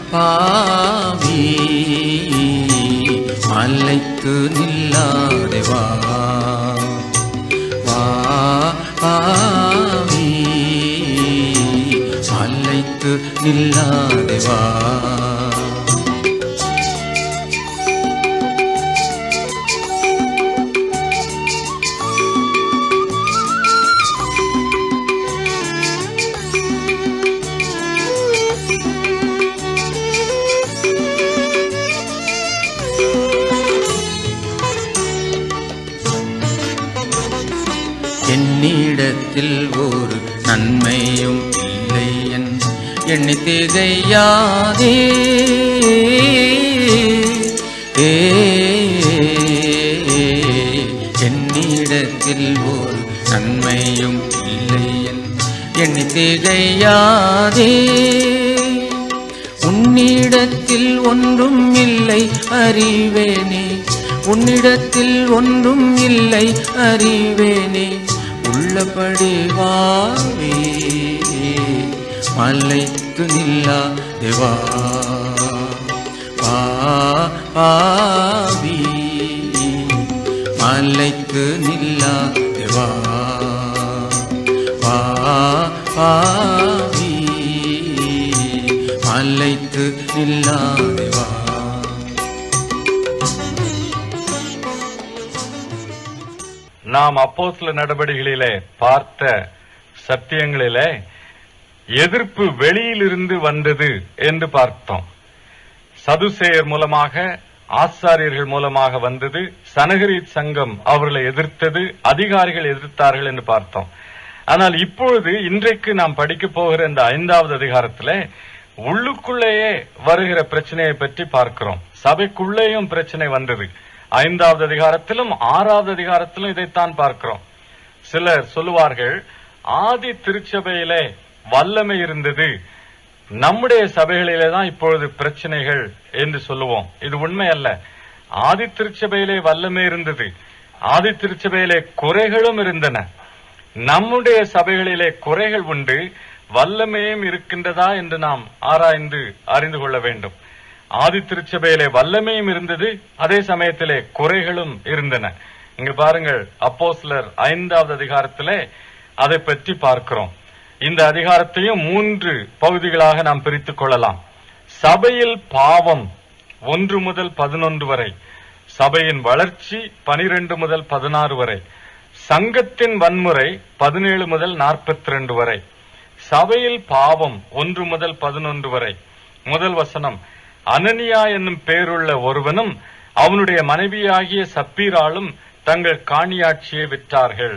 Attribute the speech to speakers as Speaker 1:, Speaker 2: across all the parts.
Speaker 1: பாவி மலைத்து நில்லாதே வா வா பாவி மலைத்து நில்லாதே வா என்னிடத்தில் ஒரு நன்மையும் இல்லை என் எண்ணி திகையாதே ஏ, என்னிடத்தில் ஒரு நன்மையும் இல்லை என் எண்ணி திகையாதே உன்னிடத்தில் ஒன்றும் இல்லை அறிவேனே உன்னிடத்தில் ஒன்றும் இல்லை அறிவேனே உள்ளபடி வாவே மலைத்து நில்லா தேவா வா பாவி மலைத்து நில்லா தேவா வா பாவி மலைத்து நில்லா தேவா
Speaker 2: நாம் அப்போஸ்தல நடவடிக்கைகளிலே பார்த்த சத்தியங்களிலே எதிர்ப்பு வெளியிலிருந்து வந்தது என்று பார்த்தோம் சதுசேயர் மூலமாக ஆசாரியர்கள் மூலமாக வந்தது சனகரித் சங்கம் அவர்களை எதிர்த்தது அதிகாரிகள் எதிர்த்தார்கள் என்று பார்த்தோம் ஆனால் இப்பொழுது இன்றைக்கு நாம் படிக்க போகிற இந்த ஐந்தாவது அதிகாரத்திலே உள்ளுக்குள்ளேயே வருகிற பிரச்சனையை பற்றி பார்க்கிறோம் சபைக்குள்ளேயும் பிரச்சனை வந்தது ஐந்தாவது அதிகாரத்திலும் ஆறாவது அதிகாரத்திலும் இதைத்தான் பார்க்கிறோம் சிலர் சொல்லுவார்கள் ஆதி திருச்சபையிலே வல்லமை இருந்தது நம்முடைய சபைகளிலே தான் இப்பொழுது பிரச்சனைகள் என்று சொல்லுவோம் இது உண்மை அல்ல ஆதி திருச்சபையிலே வல்லமை இருந்தது ஆதி திருச்சபையிலே குறைகளும் இருந்தன நம்முடைய சபைகளிலே குறைகள் உண்டு வல்லமையும் இருக்கின்றதா என்று நாம் ஆராய்ந்து அறிந்து கொள்ள வேண்டும் ஆதி திருச்சபையிலே வல்லமையும் இருந்தது அதே சமயத்திலே குறைகளும் இருந்தன இங்க பாருங்கள் அப்போஸ்லர் ஐந்தாவது அதிகாரத்திலே அதை பற்றி பார்க்கிறோம் இந்த அதிகாரத்தையும் மூன்று பகுதிகளாக நாம் பிரித்துக் கொள்ளலாம் சபையில் பாவம் ஒன்று முதல் பதினொன்று வரை சபையின் வளர்ச்சி பனிரெண்டு முதல் பதினாறு வரை சங்கத்தின் வன்முறை பதினேழு முதல் நாற்பத்தி ரெண்டு வரை சபையில் பாவம் ஒன்று முதல் பதினொன்று வரை முதல் வசனம் அனனியா என்னும் பேருள்ள ஒருவனும் அவனுடைய மனைவியாகிய சப்பீராலும் தங்கள் காணியாட்சியை விற்றார்கள்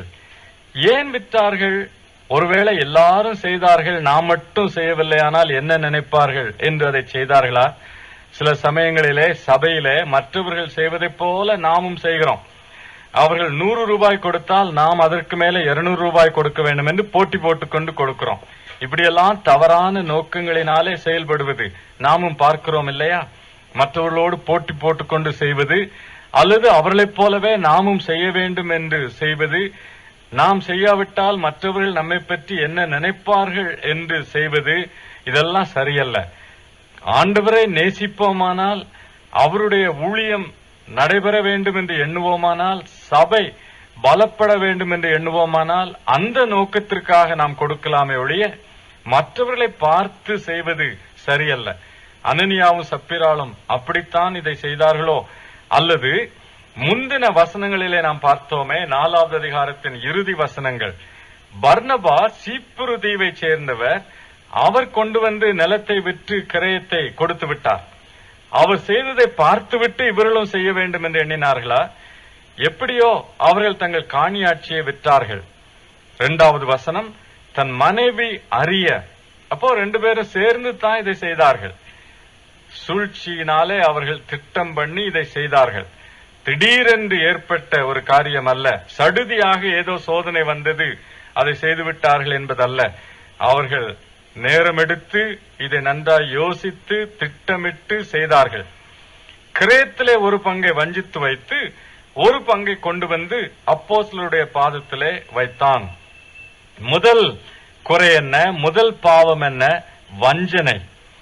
Speaker 2: ஏன் விற்றார்கள் ஒருவேளை எல்லாரும் செய்தார்கள் நாம் மட்டும் செய்யவில்லையானால் என்ன நினைப்பார்கள் என்று அதை செய்தார்களா சில சமயங்களிலே சபையிலே மற்றவர்கள் செய்வதைப் போல நாமும் செய்கிறோம் அவர்கள் நூறு ரூபாய் கொடுத்தால் நாம் அதற்கு மேல இருநூறு ரூபாய் கொடுக்க வேண்டும் என்று போட்டி போட்டுக்கொண்டு கொடுக்கிறோம் இப்படியெல்லாம் தவறான நோக்கங்களினாலே செயல்படுவது நாமும் பார்க்கிறோம் இல்லையா மற்றவர்களோடு போட்டி போட்டுக்கொண்டு செய்வது அல்லது அவர்களைப் போலவே நாமும் செய்ய வேண்டும் என்று செய்வது நாம் செய்யாவிட்டால் மற்றவர்கள் நம்மை பற்றி என்ன நினைப்பார்கள் என்று செய்வது இதெல்லாம் சரியல்ல ஆண்டவரை நேசிப்போமானால் அவருடைய ஊழியம் நடைபெற வேண்டும் என்று எண்ணுவோமானால் சபை பலப்பட வேண்டும் என்று எண்ணுவோமானால் அந்த நோக்கத்திற்காக நாம் கொடுக்கலாமே ஒழிய மற்றவர்களை பார்த்து செய்வது சரியல்ல அனனியாவும் சப்பிராலும் அப்படித்தான் இதை செய்தார்களோ அல்லது முந்தின வசனங்களிலே நாம் பார்த்தோமே நாலாவது அதிகாரத்தின் இறுதி வசனங்கள் பர்னபா சீப்புரு தீவை சேர்ந்தவர் அவர் கொண்டு வந்து நிலத்தை விற்று கிரயத்தை கொடுத்து விட்டார் அவர் செய்ததை பார்த்துவிட்டு இவர்களும் செய்ய வேண்டும் என்று எண்ணினார்களா எப்படியோ அவர்கள் தங்கள் காணியாட்சியை விற்றார்கள் இரண்டாவது வசனம் தன் மனைவி அறிய அப்போ ரெண்டு பேரும் சேர்ந்து தான் இதை செய்தார்கள் சூழ்ச்சியினாலே அவர்கள் திட்டம் பண்ணி இதை செய்தார்கள் திடீரென்று ஏற்பட்ட ஒரு காரியம் அல்ல சடுதியாக ஏதோ சோதனை வந்தது அதை செய்துவிட்டார்கள் என்பதல்ல அவர்கள் நேரம் எடுத்து இதை நன்றாய் யோசித்து திட்டமிட்டு செய்தார்கள் கிரேத்திலே ஒரு பங்கை வஞ்சித்து வைத்து ஒரு பங்கை கொண்டு வந்து அப்போஸ்தலருடைய பாதத்திலே வைத்தான் முதல் குறை என்ன முதல் பாவம் என்ன வஞ்சனை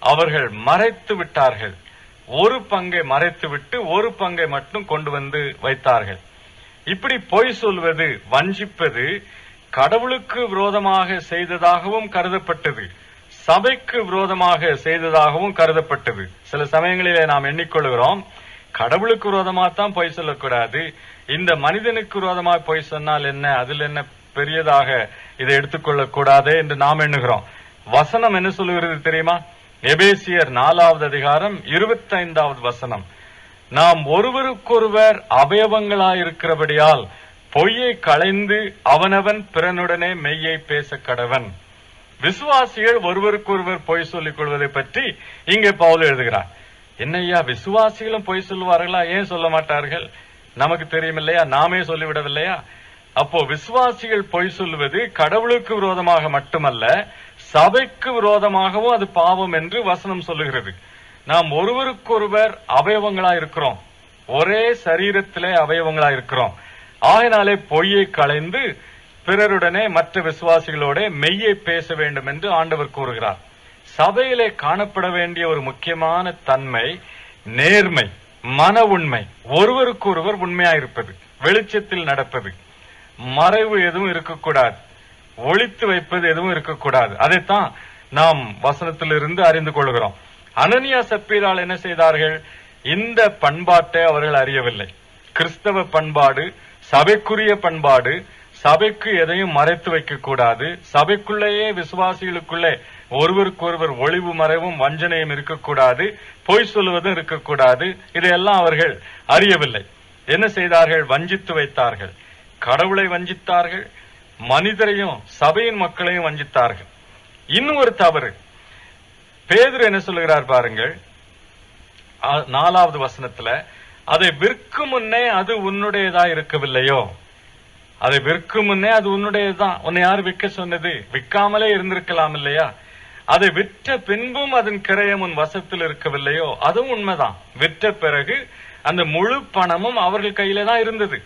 Speaker 2: அவர்கள் மறைத்து விட்டார்கள் ஒரு பங்கை மறைத்து விட்டு ஒரு பங்கை மட்டும் கொண்டு வந்து வைத்தார்கள் இப்படி பொய் சொல்வது வஞ்சிப்பது கடவுளுக்கு விரோதமாக செய்ததாகவும் கருதப்பட்டது சபைக்கு விரோதமாக செய்ததாகவும் கருதப்பட்டது சில சமயங்களிலே நாம் எண்ணிக்கொள்கிறோம் கடவுளுக்கு விரோதமாக தான் பொய் சொல்லக்கூடாது இந்த மனிதனுக்கு விரோதமாக பொய் சொன்னால் என்ன அதில் என்ன பெரியதாக இதை எடுத்துக்கொள்ளக் கூடாது என்று நாம் எண்ணுகிறோம் வசனம் என்ன சொல்லுகிறது தெரியுமா எபேசியர் நாலாவது அதிகாரம் இருபத்தைந்தாவது வசனம் நாம் ஒருவருக்கொருவர் அவயவங்களாயிருக்கிறபடியால் பொய்யை களைந்து அவனவன் பிறனுடனே மெய்யை பேச கடவன் விசுவாசிகள் ஒருவருக்கொருவர் பொய் சொல்லிக் கொள்வதை பற்றி இங்கே பவுல் எழுதுகிறார் என்னய்யா விசுவாசிகளும் பொய் சொல்லுவார்களா ஏன் சொல்ல மாட்டார்கள் நமக்கு தெரியும் இல்லையா நாமே சொல்லிவிடவில்லையா அப்போ விசுவாசிகள் பொய் சொல்லுவது கடவுளுக்கு விரோதமாக மட்டுமல்ல சபைக்கு விரோதமாகவும் அது பாவம் என்று வசனம் சொல்லுகிறது நாம் ஒருவருக்கொருவர் அவயவங்களா இருக்கிறோம் ஒரே சரீரத்திலே அவயவங்களா இருக்கிறோம் ஆகினாலே பொய்யை களைந்து பிறருடனே மற்ற விசுவாசிகளோட மெய்யை பேச வேண்டும் என்று ஆண்டவர் கூறுகிறார் சபையிலே காணப்பட வேண்டிய ஒரு முக்கியமான தன்மை நேர்மை மன உண்மை ஒருவருக்கொருவர் உண்மையாயிருப்பது வெளிச்சத்தில் நடப்பது மறைவு எதுவும் இருக்கக்கூடாது ஒளித்து வைப்பது எதுவும் இருக்கக்கூடாது அதைத்தான் நாம் வசனத்திலிருந்து அறிந்து கொள்கிறோம் அனனியா சப்பீரால் என்ன செய்தார்கள் இந்த பண்பாட்டை அவர்கள் அறியவில்லை கிறிஸ்தவ பண்பாடு சபைக்குரிய பண்பாடு சபைக்கு எதையும் மறைத்து வைக்க கூடாது சபைக்குள்ளேயே விசுவாசிகளுக்குள்ளே ஒருவருக்கொருவர் ஒளிவு மறைவும் வஞ்சனையும் இருக்கக்கூடாது பொய் சொல்லுவதும் இருக்கக்கூடாது இதையெல்லாம் அவர்கள் அறியவில்லை என்ன செய்தார்கள் வஞ்சித்து வைத்தார்கள் கடவுளை வஞ்சித்தார்கள் மனிதரையும் சபையின் மக்களையும் வஞ்சித்தார்கள் இன்னும் ஒரு தவறு பேதுரு என்ன சொல்லுகிறார் பாருங்கள் ஆ- நாலாவது வசனத்துல அதை விற்கும் முன்னே அது உன்னுடையதா இருக்கவில்லையோ அதை விற்கும் முன்னே அது உன்னுடையதுதான் உன்னை யார் விற்க சொன்னது விற்காமலே இருந்திருக்கலாம் இல்லையா அதை விற்ற பின்பும் அதன் கிரயம் உன் வசத்தில் இருக்கவில்லையோ அதுவும் உண்மைதான் விற்ற பிறகு அந்த முழு பணமும் அவர்கள் கையில தான் இருந்தது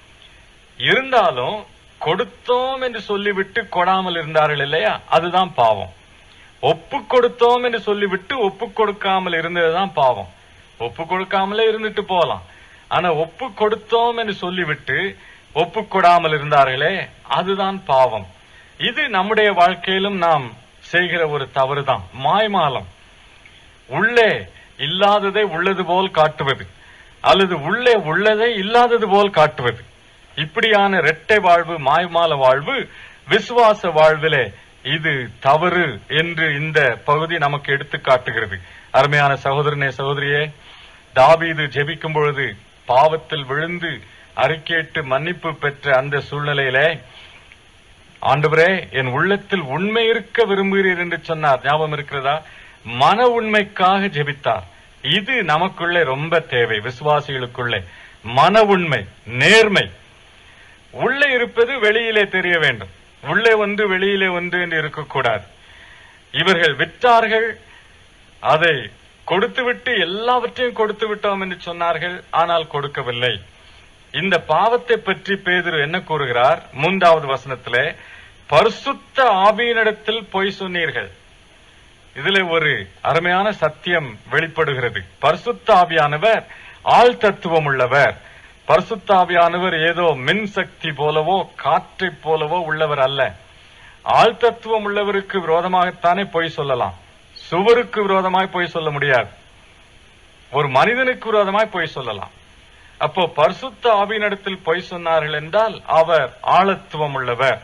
Speaker 2: இருந்தாலும் கொடுத்தோம் என்று சொல்லிவிட்டு கொடாமல் இருந்தார்கள் இல்லையா அதுதான் பாவம் ஒப்பு கொடுத்தோம் என்று சொல்லிவிட்டு ஒப்பு கொடுக்காமல் இருந்ததுதான் பாவம் ஒப்பு கொடுக்காமலே இருந்துட்டு போகலாம் ஆனா ஒப்பு கொடுத்தோம் என்று சொல்லிவிட்டு ஒப்பு கொடாமல் இருந்தார்களே அதுதான் பாவம் இது நம்முடைய வாழ்க்கையிலும் நாம் செய்கிற ஒரு தவறுதான் மாய்மாலம் உள்ளே இல்லாததை உள்ளது போல் காட்டுவது அல்லது உள்ளே உள்ளதை இல்லாதது போல் காட்டுவது இப்படியான இரட்டை வாழ்வு மாய்மால வாழ்வு விசுவாச வாழ்விலே இது தவறு என்று இந்த பகுதி நமக்கு எடுத்து காட்டுகிறது அருமையான சகோதரனே சகோதரியே தாவீது ஜெபிக்கும் பொழுது பாவத்தில் விழுந்து அறிக்கையிட்டு மன்னிப்பு பெற்ற அந்த சூழ்நிலையிலே ஆண்டவரே என் உள்ளத்தில் உண்மை இருக்க விரும்புகிறீர் என்று சொன்னார் ஞாபகம் இருக்கிறதா மன உண்மைக்காக ஜெபித்தார் இது நமக்குள்ளே ரொம்ப தேவை விசுவாசிகளுக்குள்ளே மன உண்மை நேர்மை உள்ளே இருப்பது வெளியிலே தெரிய வேண்டும் உள்ளே ஒன்று வெளியிலே ஒன்று என்று இருக்கக்கூடாது இவர்கள் விற்றார்கள் அதை கொடுத்துவிட்டு எல்லாவற்றையும் கொடுத்து விட்டோம் என்று சொன்னார்கள் ஆனால் கொடுக்கவில்லை இந்த பாவத்தை பற்றி பேதுரு என்ன கூறுகிறார் மூன்றாவது வசனத்திலே பரிசுத்த ஆவியினிடத்தில் பொய் சொன்னீர்கள் இதுல ஒரு அருமையான சத்தியம் வெளிப்படுகிறது பரிசுத்த ஆவியானவர் ஆள் தத்துவம் உள்ளவர் பரிசுத்த ஆவியானவர் ஏதோ மின் சக்தி போலவோ காற்றைப் போலவோ உள்ளவர் அல்ல ஆள் தத்துவம் உள்ளவருக்கு விரோதமாகத்தானே பொய் சொல்லலாம் சுவருக்கு விரோதமாய் பொய் சொல்ல முடியாது ஒரு மனிதனுக்கு விரோதமாய் பொய் சொல்லலாம் அப்போ பரிசுத்த ஆவியினிடத்தில் பொய் சொன்னார்கள் என்றால் அவர் ஆழத்துவம் உள்ளவர்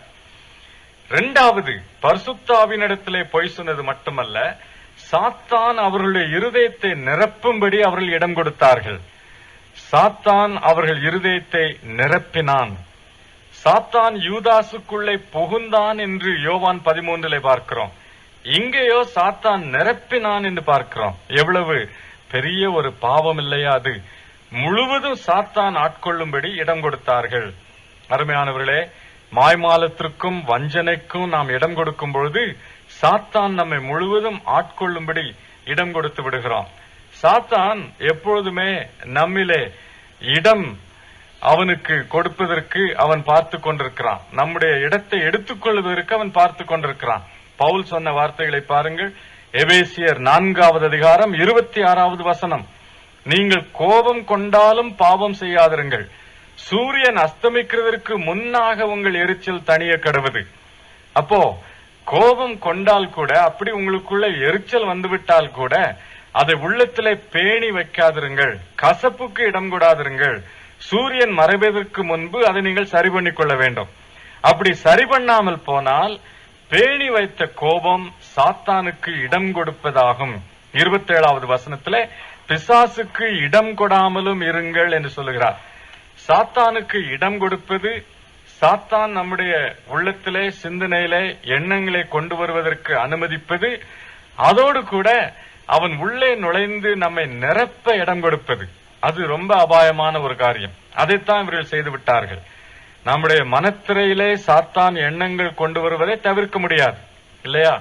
Speaker 2: இரண்டாவது பரிசுத்த ஆவியினிடத்திலே பொய் சொன்னது மட்டுமல்ல சாத்தான் அவர்களுடைய இருதயத்தை நிரப்பும்படி அவர்கள் இடம் கொடுத்தார்கள் சாத்தான் அவர்கள் இருதயத்தை நிரப்பினான் சாத்தான் யூதாசுக்குள்ளே புகுந்தான் என்று யோவான் பதிமூன்றிலே பார்க்கிறோம் இங்கேயோ சாத்தான் நிரப்பினான் என்று பார்க்கிறோம் எவ்வளவு பெரிய ஒரு பாவம் இல்லையா அது முழுவதும் சாத்தான் ஆட்கொள்ளும்படி இடம் கொடுத்தார்கள் அருமையானவர்களே மாய்மாலத்திற்கும் வஞ்சனைக்கும் நாம் இடம் கொடுக்கும் பொழுது சாத்தான் நம்மை முழுவதும் ஆட்கொள்ளும்படி இடம் கொடுத்து விடுகிறோம் சாத்தான் எப்பொழுதுமே நம்மிலே இடம் அவனுக்கு கொடுப்பதற்கு அவன் பார்த்து கொண்டிருக்கிறான் நம்முடைய இடத்தை எடுத்துக்கொள்வதற்கு அவன் பார்த்து கொண்டிருக்கிறான் பவுல் சொன்ன வார்த்தைகளை பாருங்கள் எபேசியர் நான்காவது அதிகாரம் இருபத்தி ஆறாவது வசனம் நீங்கள் கோபம் கொண்டாலும் பாவம் செய்யாதிருங்கள் சூரியன் அஸ்தமிக்கிறதற்கு முன்னாக உங்கள் எரிச்சல் தணிய கடவுது அப்போ கோபம் கொண்டால் கூட அப்படி உங்களுக்குள்ள எரிச்சல் வந்துவிட்டால் கூட அதை உள்ளத்திலே பேணி வைக்காதிருங்கள் கசப்புக்கு இடம் கொடாதிருங்கள் சூரியன் மறைவதற்கு முன்பு அதை நீங்கள் சரி பண்ணிக் கொள்ள வேண்டும் அப்படி சரி பண்ணாமல் போனால் பேணி வைத்த கோபம் சாத்தானுக்கு இடம் கொடுப்பதாகும் இருபத்தேழாவது வசனத்திலே பிசாசுக்கு இடம் கொடாமலும் இருங்கள் என்று சொல்லுகிறார் சாத்தானுக்கு இடம் கொடுப்பது சாத்தான் நம்முடைய உள்ளத்திலே சிந்தனையிலே எண்ணங்களை கொண்டு வருவதற்கு அனுமதிப்பது அதோடு கூட அவன் உள்ளே நுழைந்து நம்மை நிரப்ப இடம் கொடுப்பது அது ரொம்ப அபாயமான ஒரு காரியம் அதைத்தான் இவர்கள் செய்து விட்டார்கள் நம்முடைய மனத்திரையிலே சாத்தான் எண்ணங்கள் கொண்டு வருவதை தவிர்க்க முடியாது இல்லையா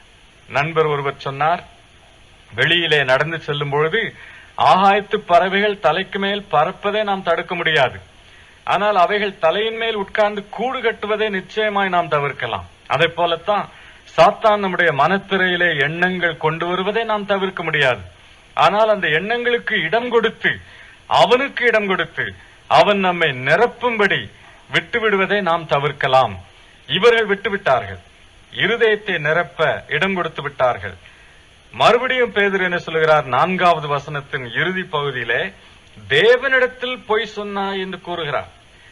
Speaker 2: நண்பர் ஒருவர் சொன்னார் வெளியிலே நடந்து செல்லும் பொழுது ஆகாயத்து பறவைகள் தலைக்கு மேல் பறப்பதை நாம் தடுக்க முடியாது ஆனால் அவைகள் தலையின் மேல் உட்கார்ந்து கூடு கட்டுவதை நிச்சயமாய் நாம் தவிர்க்கலாம் அதை போலத்தான் சாத்தான் நம்முடைய மனத்திரையிலே எண்ணங்கள் கொண்டு வருவதை நாம் தவிர்க்க முடியாது ஆனால் அந்த எண்ணங்களுக்கு இடம் கொடுத்து அவனுக்கு இடம் கொடுத்து அவன் நம்மை நிரப்பும்படி விட்டு விடுவதை நாம் தவிர்க்கலாம் இவர்கள் விட்டுவிட்டார்கள் இருதயத்தை நிரப்ப இடம் கொடுத்து விட்டார்கள் மறுபடியும் பேதர் என்ன சொல்கிறார் நான்காவது வசனத்தின் இறுதி பகுதியிலே தேவனிடத்தில் பொய் சொன்னாய் என்று கூறுகிறார்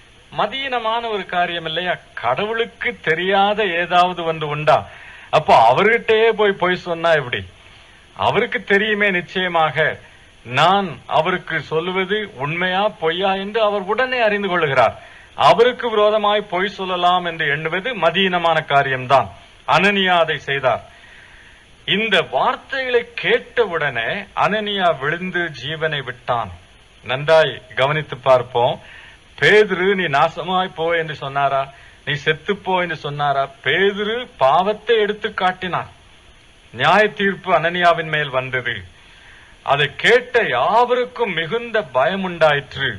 Speaker 2: மதீனமான ஒரு காரியம் இல்லையா கடவுளுக்கு தெரியாத ஏதாவது ஒன்று உண்டா அப்போ அவர்கிட்டயே போய் பொய் சொன்னா எப்படி அவருக்கு தெரியுமே நிச்சயமாக நான் அவருக்கு சொல்லுவது உண்மையா பொய்யா என்று அவர் உடனே அறிந்து கொள்ளுகிறார் அவருக்கு விரோதமாய் பொய் சொல்லலாம் என்று எண்ணுவது மதீனமான காரியம்தான் அனனியா அதை செய்தார் இந்த வார்த்தைகளை கேட்டவுடனே அனனியா விழுந்து ஜீவனை விட்டான் நன்றாய் கவனித்து பார்ப்போம் பேதுரு நீ நாசமாய் போ என்று சொன்னாரா நீ செத்துப்போ என்று சொன்னாரா பேதுரு பாவத்தை எடுத்து காட்டினார் நியாய தீர்ப்பு அனனியாவின் மேல் வந்தது அதை கேட்ட யாவருக்கும் மிகுந்த பயம் உண்டாயிற்று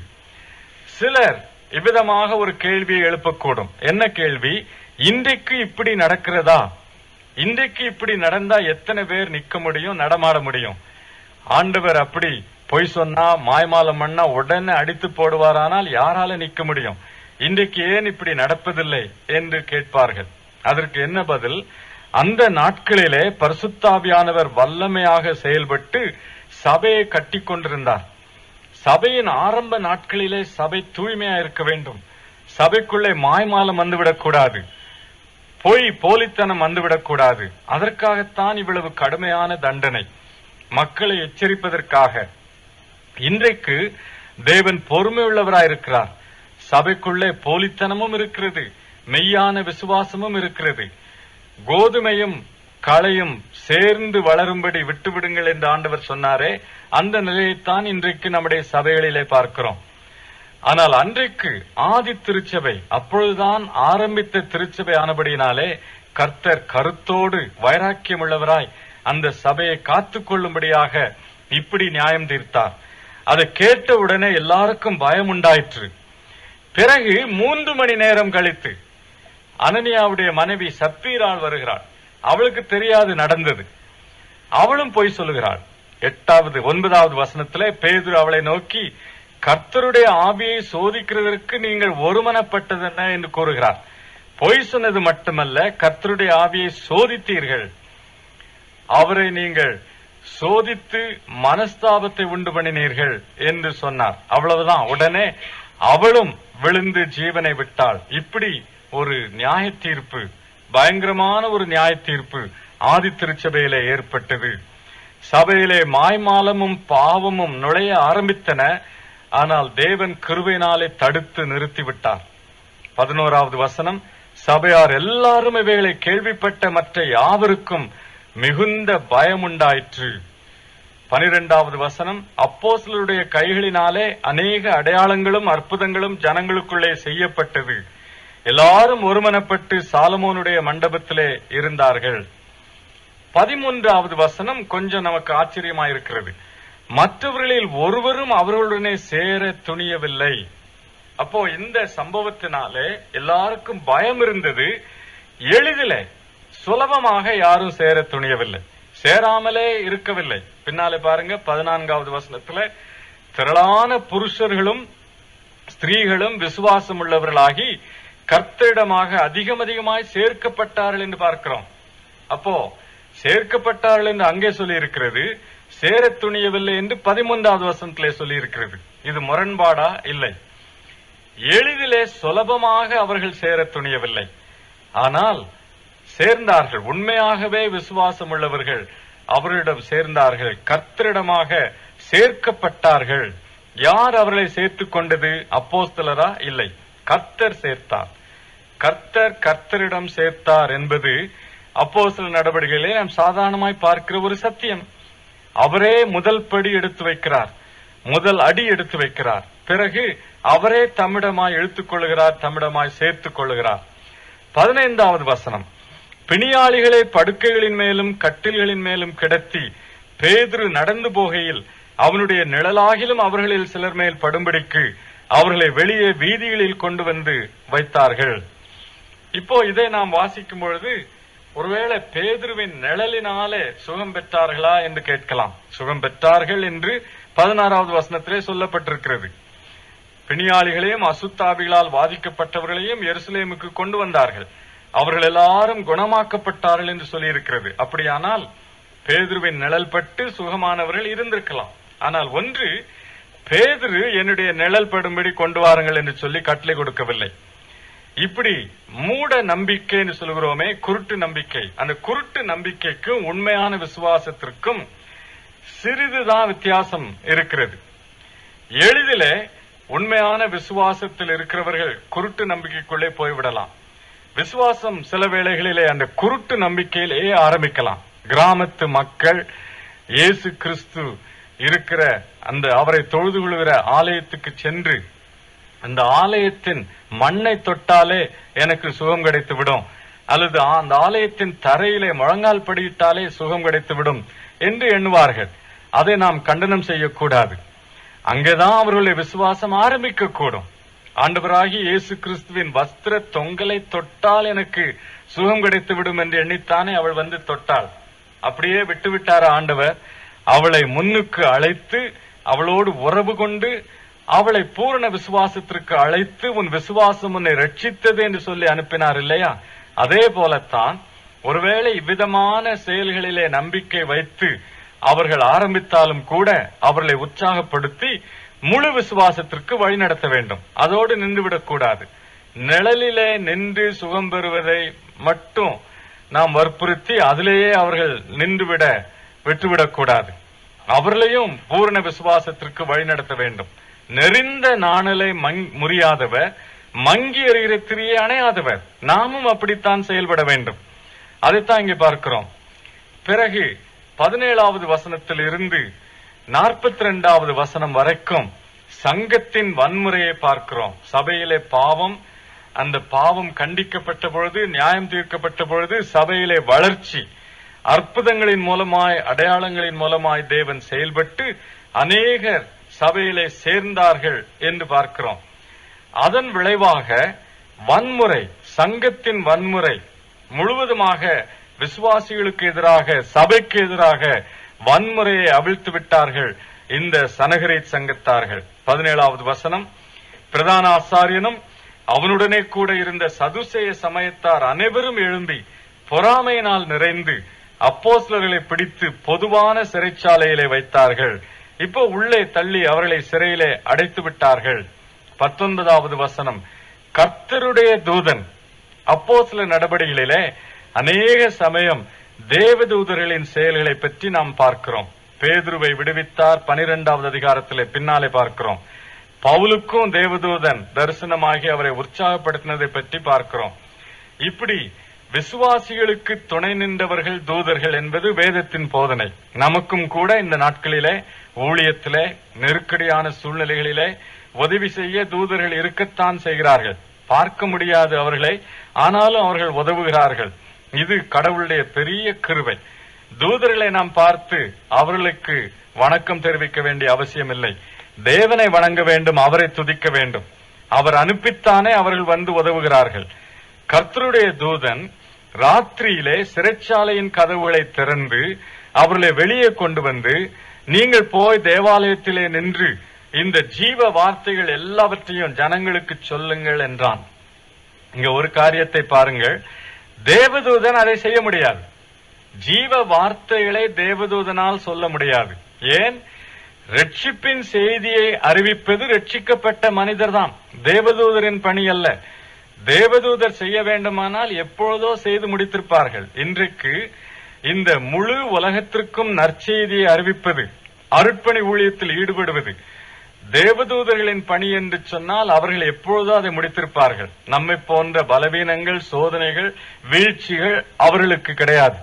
Speaker 2: சிலர் இவ்விதமாக ஒரு கேள்வியை எழுப்பக்கூடும் என்ன கேள்வி இன்றைக்கு இப்படி நடக்கிறதா இன்றைக்கு இப்படி நடந்தா எத்தனை பேர் நிக்க முடியும் நடமாட முடியும் ஆண்டவர் அப்படி பொய் சொன்னா மாய்மாலம் பண்ணா உடனே அடித்து போடுவாரானால் யாரால நிக்க முடியும் இன்றைக்கு ஏன் இப்படி நடப்பதில்லை என்று கேட்பார்கள் அதற்கு என்ன பதில் அந்த நாட்களிலே பரிசுத்தாவியானவர் வல்லமையாக செயல்பட்டு சபையை கட்டிக் கொண்டிருந்தார் சபையின் ஆரம்ப நாட்களிலே சபை தூய்மையா இருக்க வேண்டும் சபைக்குள்ளே மாய்மாலம் வந்துவிடக் கூடாது பொய் போலித்தனம் வந்துவிடக் அதற்காகத்தான் இவ்வளவு கடுமையான தண்டனை மக்களை எச்சரிப்பதற்காக இன்றைக்கு தேவன் பொறுமை உள்ளவராயிருக்கிறார் சபைக்குள்ளே போலித்தனமும் இருக்கிறது மெய்யான விசுவாசமும் இருக்கிறது கோதுமையும் களையும் சேர்ந்து வளரும்படி விட்டுவிடுங்கள் என்று ஆண்டவர் சொன்னாரே அந்த நிலையைத்தான் இன்றைக்கு நம்முடைய சபைகளிலே பார்க்கிறோம் ஆனால் அன்றைக்கு ஆதி திருச்சபை அப்பொழுதுதான் ஆரம்பித்த திருச்சபை ஆனபடியினாலே கர்த்தர் கருத்தோடு வைராக்கியம் உள்ளவராய் அந்த சபையை காத்துக் கொள்ளும்படியாக இப்படி நியாயம் தீர்த்தார் அதை கேட்ட உடனே எல்லாருக்கும் பயம் உண்டாயிற்று பிறகு மூன்று மணி நேரம் கழித்து அனனியாவுடைய மனைவி சப்பீராள் வருகிறாள் அவளுக்கு தெரியாது நடந்தது அவளும் பொய் சொல்லுகிறாள் எட்டாவது ஒன்பதாவது வசனத்திலே பேதுரு அவளை நோக்கி கர்த்தருடைய ஆவியை சோதிக்கிறதற்கு நீங்கள் ஒருமனப்பட்டதென்ன என்று கூறுகிறார் பொய் சொன்னது மட்டுமல்ல கர்த்தருடைய ஆவியை சோதித்தீர்கள் அவரை நீங்கள் சோதித்து மனஸ்தாபத்தை உண்டு பண்ணினீர்கள் என்று சொன்னார் அவ்வளவுதான் உடனே அவளும் விழுந்து ஜீவனை விட்டாள் இப்படி ஒரு நியாய தீர்ப்பு பயங்கரமான ஒரு நியாய தீர்ப்பு ஆதி திருச்சபையிலே ஏற்பட்டது சபையிலே மாய்மாலமும் பாவமும் நுழைய ஆரம்பித்தன ஆனால் தேவன் கிருபையினாலே தடுத்து நிறுத்திவிட்டார் பதினோராவது வசனம் சபையார் எல்லாரும் இவைகளை கேள்விப்பட்ட மற்ற யாவருக்கும் மிகுந்த பயம் உண்டாயிற்று பனிரெண்டாவது வசனம் அப்போஸ்தலருடைய கைகளினாலே அநேக அடையாளங்களும் அற்புதங்களும் ஜனங்களுக்குள்ளே செய்யப்பட்டது எல்லாரும் ஒருமனப்பட்டு சாலமோனுடைய மண்டபத்திலே இருந்தார்கள் பதிமூன்றாவது வசனம் கொஞ்சம் நமக்கு ஆச்சரியமாயிருக்கிறது மற்றவர்களில் ஒருவரும் அவர்களுடனே சேர துணியவில்லை அப்போ இந்த சம்பவத்தினாலே எல்லாருக்கும் பயம் இருந்தது எளிதில சுலபமாக யாரும் சேர துணியவில்லை சேராமலே இருக்கவில்லை பின்னாலே பாருங்க பதினான்காவது வசனத்துல திரளான புருஷர்களும் ஸ்திரீகளும் விசுவாசம் உள்ளவர்களாகி கர்த்தரிடமாக அதிகம் அதிகமாய் சேர்க்கப்பட்டார்கள் என்று பார்க்கிறோம் அப்போ சேர்க்கப்பட்டார்கள் என்று அங்கே சொல்லி இருக்கிறது சேர துணியவில்லை என்று பதிமூன்றாவது வசனத்திலே சொல்லி இருக்கிறது இது முரண்பாடா இல்லை எளிதிலே சுலபமாக அவர்கள் சேர துணியவில்லை ஆனால் சேர்ந்தார்கள் உண்மையாகவே விசுவாசம் உள்ளவர்கள் அவரிடம் சேர்ந்தார்கள் கர்த்தரிடமாக சேர்க்கப்பட்டார்கள் யார் அவர்களை சேர்த்துக் கொண்டது அப்போஸ்தலரா இல்லை கர்த்தர் சேர்த்தார் கர்த்தர் கர்த்தரிடம் சேர்த்தார் என்பது அப்போஸ்தல நடவடிக்கைகளை நாம் சாதாரணமாய் பார்க்கிற ஒரு சத்தியம் அவரே முதல் படி எடுத்து வைக்கிறார் முதல் அடி எடுத்து வைக்கிறார் பிறகு அவரே தம்மிடமாய் எடுத்துக் கொள்கிறார் தம்மிடமாய் சேர்த்துக் கொள்கிறார் பதினைந்தாவது வசனம் பிணியாளிகளை படுக்கைகளின் மேலும் கட்டில்களின் மேலும் கிடத்தி பேதுரு நடந்து போகையில் அவனுடைய நிழலாகிலும் அவர்களில் சிலர் மேல் படும்படிக்கு அவர்களை வெளியே வீதிகளில் கொண்டு வந்து வைத்தார்கள் இப்போ இதை நாம் வாசிக்கும் பொழுது ஒருவேளை பேதுருவின் நிழலினாலே சுகம் பெற்றார்களா என்று கேட்கலாம் சுகம் பெற்றார்கள் என்று பதினாறாவது வசனத்திலே சொல்லப்பட்டிருக்கிறது பிணியாளிகளையும் அசுத்தாபிகளால் பாதிக்கப்பட்டவர்களையும் எருசலேமுக்கு கொண்டு வந்தார்கள் அவர்கள் எல்லாரும் குணமாக்கப்பட்டார்கள் என்று சொல்லியிருக்கிறது அப்படியானால் பேதுருவின் நிழல் பட்டு சுகமானவர்கள் இருந்திருக்கலாம் ஆனால் ஒன்று பேதுரு என்னுடைய நிழல் படும்படி கொண்டு வாருங்கள் என்று சொல்லி கட்டளை கொடுக்கவில்லை இப்படி மூட நம்பிக்கைன்னு சொல்கிறோமே குருட்டு நம்பிக்கை அந்த குருட்டு நம்பிக்கைக்கும் உண்மையான விசுவாசத்திற்கும் சிறிதுதான் வித்தியாசம் இருக்கிறது எளிதிலே உண்மையான விசுவாசத்தில் இருக்கிறவர்கள் குருட்டு நம்பிக்கைக்குள்ளே போய்விடலாம் விசுவாசம் சில வேளைகளிலே அந்த குருட்டு நம்பிக்கையிலே ஆரம்பிக்கலாம் கிராமத்து மக்கள் இயேசு கிறிஸ்து இருக்கிற அந்த அவரை தொழுது கொள்கிற ஆலயத்துக்கு சென்று அந்த ஆலயத்தின் மண்ணை தொட்டாலே எனக்கு சுகம் கிடைத்து விடும் அல்லது ஆ- அந்த ஆலயத்தின் தரையிலே முழங்கால் படியிட்டாலே சுகம் கிடைத்து விடும் என்று எண்ணுவார்கள் அதை நாம் கண்டனம் செய்யக்கூடாது அங்கேதான் அவர்களுடைய விசுவாசம் ஆரம்பிக்க கூடும் ஆண்டவராகி இயேசு கிறிஸ்துவின் வஸ்திர தொங்கலை தொட்டால் எனக்கு சுகம் கிடைத்து விடும் என்று எண்ணித்தானே அவள் வந்து தொட்டாள் அப்படியே விட்டுவிட்டார் ஆண்டவர் அவளை முன்னுக்கு அழைத்து அவளோடு உறவு கொண்டு அவளை பூரண விசுவாசத்திற்கு அழைத்து உன் விசுவாசம் உன்னை ரட்சித்தது என்று சொல்லி அனுப்பினார் இல்லையா அதே போலத்தான் ஒருவேளை இவ்விதமான செயல்களிலே நம்பிக்கை வைத்து அவர்கள் ஆரம்பித்தாலும் கூட அவர்களை உற்சாகப்படுத்தி முழு விசுவாசத்திற்கு வழிநடத்த வேண்டும் அதோடு நின்றுவிடக் கூடாது நிழலிலே நின்று சுகம் பெறுவதை மட்டும் நாம் வற்புறுத்தி அதிலேயே அவர்கள் நின்றுவிட விட்டுவிடக் கூடாது அவர்களையும் பூரண விசுவாசத்திற்கு வழிநடத்த வேண்டும் நெறிந்த நாணலை மங் முறியாதவர் மங்கி எறிகிற திரியை அணையாதவர் நாமும் அப்படித்தான் செயல்பட வேண்டும் அதைத்தான் இங்கே பார்க்கிறோம் பிறகு பதினேழாவது வசனத்தில் இருந்து நாற்பத்தி ரெண்டாவது வசனம் வரைக்கும் சங்கத்தின் வன்முறையை பார்க்கிறோம் சபையிலே பாவம் அந்த பாவம் கண்டிக்கப்பட்ட பொழுது நியாயம் தீர்க்கப்பட்ட பொழுது சபையிலே வளர்ச்சி அற்புதங்களின் மூலமாய் அடையாளங்களின் மூலமாய் தேவன் செயல்பட்டு அநேகர் சபையிலே சேர்ந்தார்கள் என்று பார்க்கிறோம் அதன் விளைவாக வன்முறை சங்கத்தின் வன்முறை முழுவதுமாக விசுவாசிகளுக்கு எதிராக சபைக்கு எதிராக வன்முறையை அவிழ்த்து விட்டார்கள் இந்த சனகரேட் சங்கத்தார்கள் பதினேழாவது வசனம் பிரதான ஆசாரியனும் அவனுடனே கூட இருந்த சதுசேய சமயத்தார் அனைவரும் எழும்பி பொறாமையினால் நிறைந்து அப்போஸ்லர்களை பிடித்து பொதுவான சிறைச்சாலையிலே வைத்தார்கள் இப்போ உள்ளே தள்ளி அவர்களை சிறையிலே அடைத்து விட்டார்கள் பத்தொன்பதாவது வசனம் கர்த்தருடைய தூதன் அப்போ சில நடவடிக்கைகளிலே அநேக சமயம் தேவதூதர்களின் செயல்களை பற்றி நாம் பார்க்கிறோம் பேதுருவை விடுவித்தார் பனிரெண்டாவது அதிகாரத்திலே பின்னாலே பார்க்கிறோம் பவுலுக்கும் தேவதூதன் தரிசனமாகி அவரை உற்சாகப்படுத்தினதை பற்றி பார்க்கிறோம் இப்படி விசுவாசிகளுக்கு துணை நின்றவர்கள் தூதர்கள் என்பது வேதத்தின் போதனை நமக்கும் கூட இந்த நாட்களிலே ஊழியத்திலே நெருக்கடியான சூழ்நிலைகளிலே உதவி செய்ய தூதர்கள் இருக்கத்தான் செய்கிறார்கள் பார்க்க முடியாது அவர்களை ஆனாலும் அவர்கள் உதவுகிறார்கள் இது கடவுளுடைய பெரிய கிருபை தூதர்களை நாம் பார்த்து அவர்களுக்கு வணக்கம் தெரிவிக்க வேண்டிய அவசியம் இல்லை தேவனை வணங்க வேண்டும் அவரை துதிக்க வேண்டும் அவர் அனுப்பித்தானே அவர்கள் வந்து உதவுகிறார்கள் கர்த்தருடைய தூதன் ராத்திரியிலே சிறைச்சாலையின் கதவுகளை திறந்து அவர்களை வெளியே கொண்டு வந்து நீங்கள் போய் தேவாலயத்திலே நின்று இந்த ஜீவ வார்த்தைகள் எல்லாவற்றையும் ஜனங்களுக்கு சொல்லுங்கள் என்றான் இங்க ஒரு காரியத்தை பாருங்கள் தேவதூதன் அதை செய்ய முடியாது ஜீவ வார்த்தைகளை தேவதூதனால் சொல்ல முடியாது ஏன் ரட்சிப்பின் செய்தியை அறிவிப்பது ரட்சிக்கப்பட்ட மனிதர்தான் தேவதூதரின் பணி அல்ல தேவதூதர் செய்ய வேண்டுமானால் எப்பொழுதோ செய்து முடித்திருப்பார்கள் இன்றைக்கு இந்த முழு உலகத்திற்கும் நற்செய்தியை அறிவிப்பது அருட்பணி ஊழியத்தில் ஈடுபடுவது தேவதூதர்களின் பணி என்று சொன்னால் அவர்கள் எப்பொழுதோ அதை முடித்திருப்பார்கள் நம்மை போன்ற பலவீனங்கள் சோதனைகள் வீழ்ச்சிகள் அவர்களுக்கு கிடையாது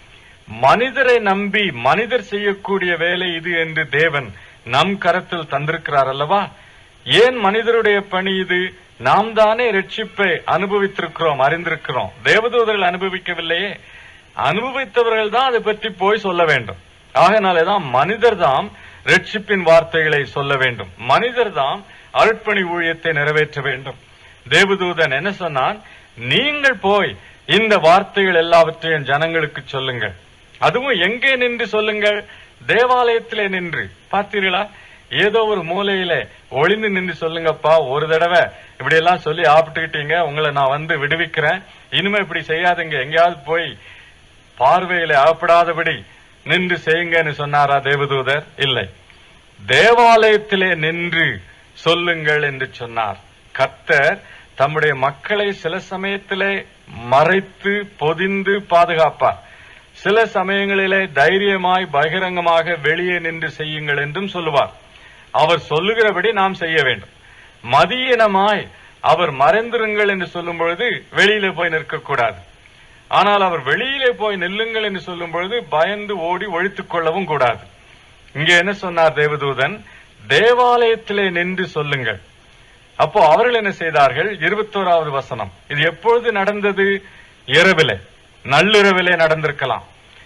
Speaker 2: மனிதரை நம்பி மனிதர் செய்யக்கூடிய வேலை இது என்று தேவன் நம் கரத்தில் தந்திருக்கிறார் அல்லவா ஏன் மனிதருடைய பணி இது நாம் தானே ரட்சிப்பை அனுபவித்திருக்கிறோம் அறிந்திருக்கிறோம் தேவதூதர்கள் அனுபவிக்கவில்லையே அனுபவித்தவர்கள் தான் அதை பற்றி போய் சொல்ல வேண்டும் ஆகையினாலேதான் மனிதர் தாம் ரட்சிப்பின் வார்த்தைகளை சொல்ல வேண்டும் மனிதர் தாம் அருட்பணி ஊழியத்தை நிறைவேற்ற வேண்டும் தேவதூதன் என்ன சொன்னான் நீங்கள் போய் இந்த வார்த்தைகள் எல்லாவற்றையும் ஜனங்களுக்கு சொல்லுங்கள் அதுவும் எங்கே நின்று சொல்லுங்கள் தேவாலயத்திலே நின்று பார்த்தீர்களா ஏதோ ஒரு மூலையில ஒளிந்து நின்று சொல்லுங்கப்பா ஒரு தடவை இப்படி எல்லாம் சொல்லி ஆப்பிட்டுக்கிட்டீங்க உங்களை நான் வந்து விடுவிக்கிறேன் இனிமே இப்படி செய்யாதீங்க எங்கேயாவது போய் பார்வையில அகப்படாதபடி நின்று செய்யுங்கன்னு சொன்னாரா தேவதூதர் இல்லை தேவாலயத்திலே நின்று சொல்லுங்கள் என்று சொன்னார் கர்த்தர் தம்முடைய மக்களை சில சமயத்திலே மறைத்து பொதிந்து பாதுகாப்பார் சில சமயங்களிலே தைரியமாய் பகிரங்கமாக வெளியே நின்று செய்யுங்கள் என்றும் சொல்லுவார் அவர் சொல்லுகிறபடி நாம் செய்ய வேண்டும் மதியினமாய் அவர் மறைந்திருங்கள் என்று சொல்லும் பொழுது வெளியிலே போய் நிற்கக்கூடாது ஆனால் அவர் வெளியிலே போய் நில்லுங்கள் என்று சொல்லும் பொழுது பயந்து ஓடி ஒழித்துக் கொள்ளவும் கூடாது இங்கே என்ன சொன்னார் தேவதூதன் தேவாலயத்திலே நின்று சொல்லுங்கள் அப்போ அவர்கள் என்ன செய்தார்கள் இருபத்தோராவது வசனம் இது எப்பொழுது நடந்தது இரவிலே நள்ளிரவிலே நடந்திருக்கலாம்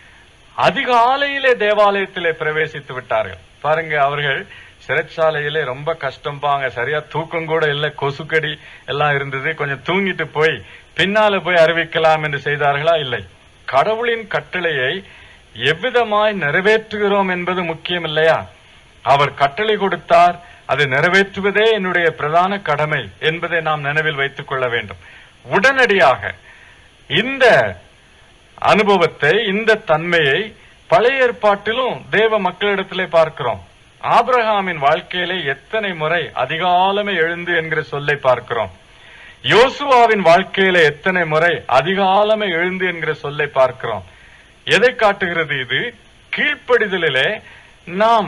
Speaker 2: அதிகாலையிலே தேவாலயத்திலே பிரவேசித்து விட்டார்கள் பாருங்க அவர்கள் சிறைச்சாலையிலே ரொம்ப கஷ்டம் பாங்க சரியா தூக்கம் கூட இல்லை கொசுக்கடி எல்லாம் இருந்தது கொஞ்சம் தூங்கிட்டு போய் பின்னால போய் அறிவிக்கலாம் என்று செய்தார்களா இல்லை கடவுளின் கட்டளையை எவ்விதமாய் நிறைவேற்றுகிறோம் என்பது முக்கியம் இல்லையா அவர் கட்டளை கொடுத்தார் அதை நிறைவேற்றுவதே என்னுடைய பிரதான கடமை என்பதை நாம் நினைவில் வைத்துக் கொள்ள வேண்டும் உடனடியாக இந்த அனுபவத்தை இந்த தன்மையை பழைய ஏற்பாட்டிலும் தேவ மக்களிடத்திலே பார்க்கிறோம் ஆபிரகாமின் வாழ்க்கையிலே எத்தனை முறை அதிகாலமே எழுந்து என்கிற சொல்லை பார்க்கிறோம் யோசுவாவின் வாழ்க்கையில எத்தனை முறை அதிகாலமே எழுந்து என்கிற சொல்லை பார்க்கிறோம் எதை காட்டுகிறது இது கீழ்ப்படிதலிலே நாம்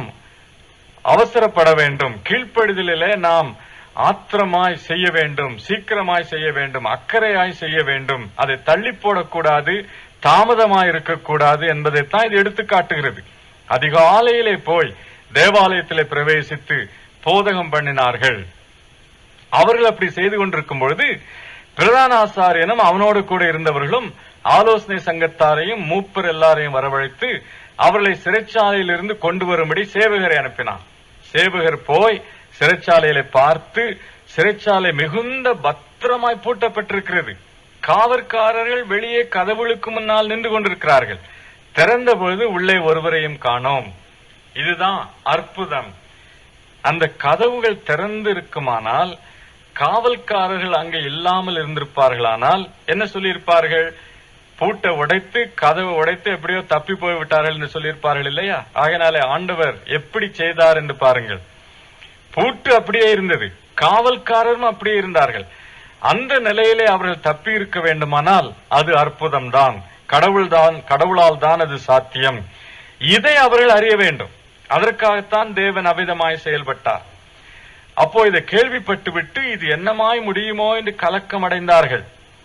Speaker 2: அவசரப்பட வேண்டும் கீழ்ப்படிதலிலே நாம் ஆத்திரமாய் செய்ய வேண்டும் சீக்கிரமாய் செய்ய வேண்டும் அக்கறையாய் செய்ய வேண்டும் அதை தள்ளி போடக்கூடாது தாமதமாய் இருக்கக்கூடாது என்பதைத்தான் இது எடுத்து காட்டுகிறது அதிகாலையிலே போய் தேவாலயத்திலே பிரவேசித்து போதகம் பண்ணினார்கள் அவர்கள் அப்படி செய்து கொண்டிருக்கும் பொழுது பிரதான ஆசாரியனும் அவனோடு கூட இருந்தவர்களும் ஆலோசனை சங்கத்தாரையும் மூப்பர் எல்லாரையும் வரவழைத்து அவர்களை சிறைச்சாலையிலிருந்து கொண்டு வரும்படி சேவகரை அனுப்பினான் சேவகர் போய் சிறைச்சாலையில பார்த்து சிறைச்சாலை மிகுந்த பத்திரமாய் பூட்டப்பட்டிருக்கிறது காவற்காரர்கள் வெளியே கதவுகளுக்கு முன்னால் நின்று கொண்டிருக்கிறார்கள் திறந்த பொழுது உள்ளே ஒருவரையும் காணோம் இதுதான் அற்புதம் அந்த கதவுகள் திறந்து இருக்குமானால் காவல்காரர்கள் அங்கே இல்லாமல் இருந்திருப்பார்களானால் என்ன சொல்லியிருப்பார்கள் பூட்டை உடைத்து கதவை உடைத்து எப்படியோ தப்பி போய் விட்டார்கள் என்று சொல்லியிருப்பார்கள் இல்லையா ஆகையினாலே ஆண்டவர் எப்படி செய்தார் என்று பாருங்கள் பூட்டு அப்படியே இருந்தது காவல்காரரும் அப்படியே இருந்தார்கள் அந்த நிலையிலே அவர்கள் தப்பி இருக்க வேண்டுமானால் அது அற்புதம் தான் கடவுள் தான் கடவுளால் தான் அது சாத்தியம் இதை அவர்கள் அறிய வேண்டும் அதற்காகத்தான் தேவன் அவிதமாய் செயல்பட்டார் அப்போ இதை கேள்விப்பட்டு விட்டு இது என்னமாய் முடியுமோ என்று கலக்கம் அடைந்தார்கள்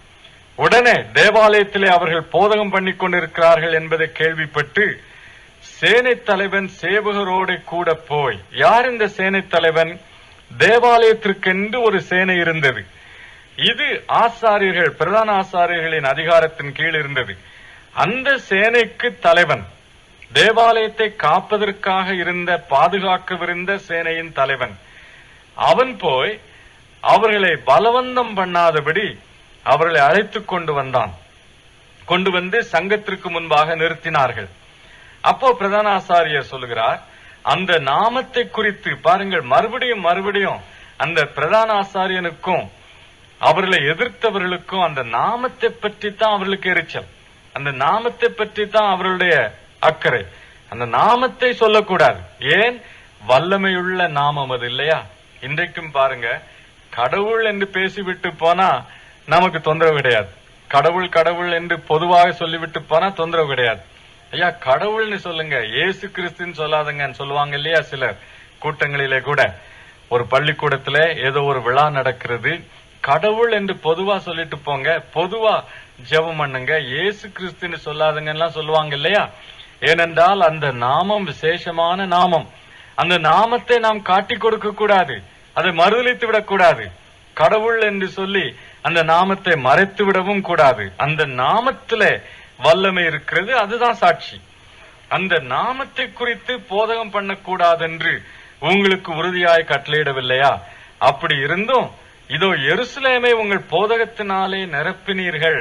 Speaker 2: உடனே தேவாலயத்திலே அவர்கள் போதகம் பண்ணிக் கொண்டிருக்கிறார்கள் என்பதை கேள்விப்பட்டு சேனை தலைவன் சேவகரோடு கூட போய் யார் இந்த சேனை தலைவன் தேவாலயத்திற்கென்று ஒரு சேனை இருந்தது இது ஆசாரியர்கள் பிரதான ஆசாரியர்களின் அதிகாரத்தின் கீழ் இருந்தது அந்த சேனைக்கு தலைவன் தேவாலயத்தை காப்பதற்காக இருந்த பாதுகாக்கவிருந்த சேனையின் தலைவன் அவன் போய் அவர்களை பலவந்தம் பண்ணாதபடி அவர்களை அழைத்துக் கொண்டு வந்தான் கொண்டு வந்து சங்கத்திற்கு முன்பாக நிறுத்தினார்கள் அப்போ பிரதான ஆசாரியர் சொல்லுகிறார் அந்த நாமத்தை குறித்து பாருங்கள் மறுபடியும் மறுபடியும் அந்த பிரதான ஆசாரியனுக்கும் அவர்களை எதிர்த்தவர்களுக்கும் அந்த நாமத்தை பற்றி தான் அவர்களுக்கு எரிச்சல் அந்த நாமத்தை பற்றி தான் அவர்களுடைய அக்கறை அந்த நாமத்தை சொல்லக்கூடாது ஏன் வல்லமையுள்ள நாமம் அது இல்லையா இன்றைக்கும் பாருங்க கடவுள் என்று பேசிவிட்டு போனா நமக்கு தொந்தரவு கிடையாது கடவுள் கடவுள் என்று பொதுவாக சொல்லிவிட்டு போனா தொந்தரவு கிடையாது ஐயா கடவுள்னு சொல்லுங்க இயேசு கிறிஸ்துன்னு சொல்லாதங்கன்னு சொல்லுவாங்க இல்லையா சிலர் கூட்டங்களிலே கூட ஒரு பள்ளிக்கூடத்துல ஏதோ ஒரு விழா நடக்கிறது கடவுள் என்று பொதுவா சொல்லிட்டு போங்க பொதுவா ஜெபம் பண்ணுங்க இயேசு கிறிஸ்துன்னு சொல்லாதங்கலாம் சொல்லுவாங்க இல்லையா ஏனென்றால் அந்த நாமம் விசேஷமான நாமம் அந்த நாமத்தை நாம் காட்டி கொடுக்க கூடாது அதை மறுதளித்து விடக்கூடாது கடவுள் என்று சொல்லி அந்த நாமத்தை மறைத்து விடவும் கூடாது அந்த நாமத்திலே வல்லமை இருக்கிறது அதுதான் சாட்சி அந்த நாமத்தை குறித்து போதகம் பண்ணக்கூடாது என்று உங்களுக்கு உறுதியாய் கட்டளையிடவில்லையா அப்படி இருந்தும் இதோ எருசலேமை உங்கள் போதகத்தினாலே நிரப்பினீர்கள்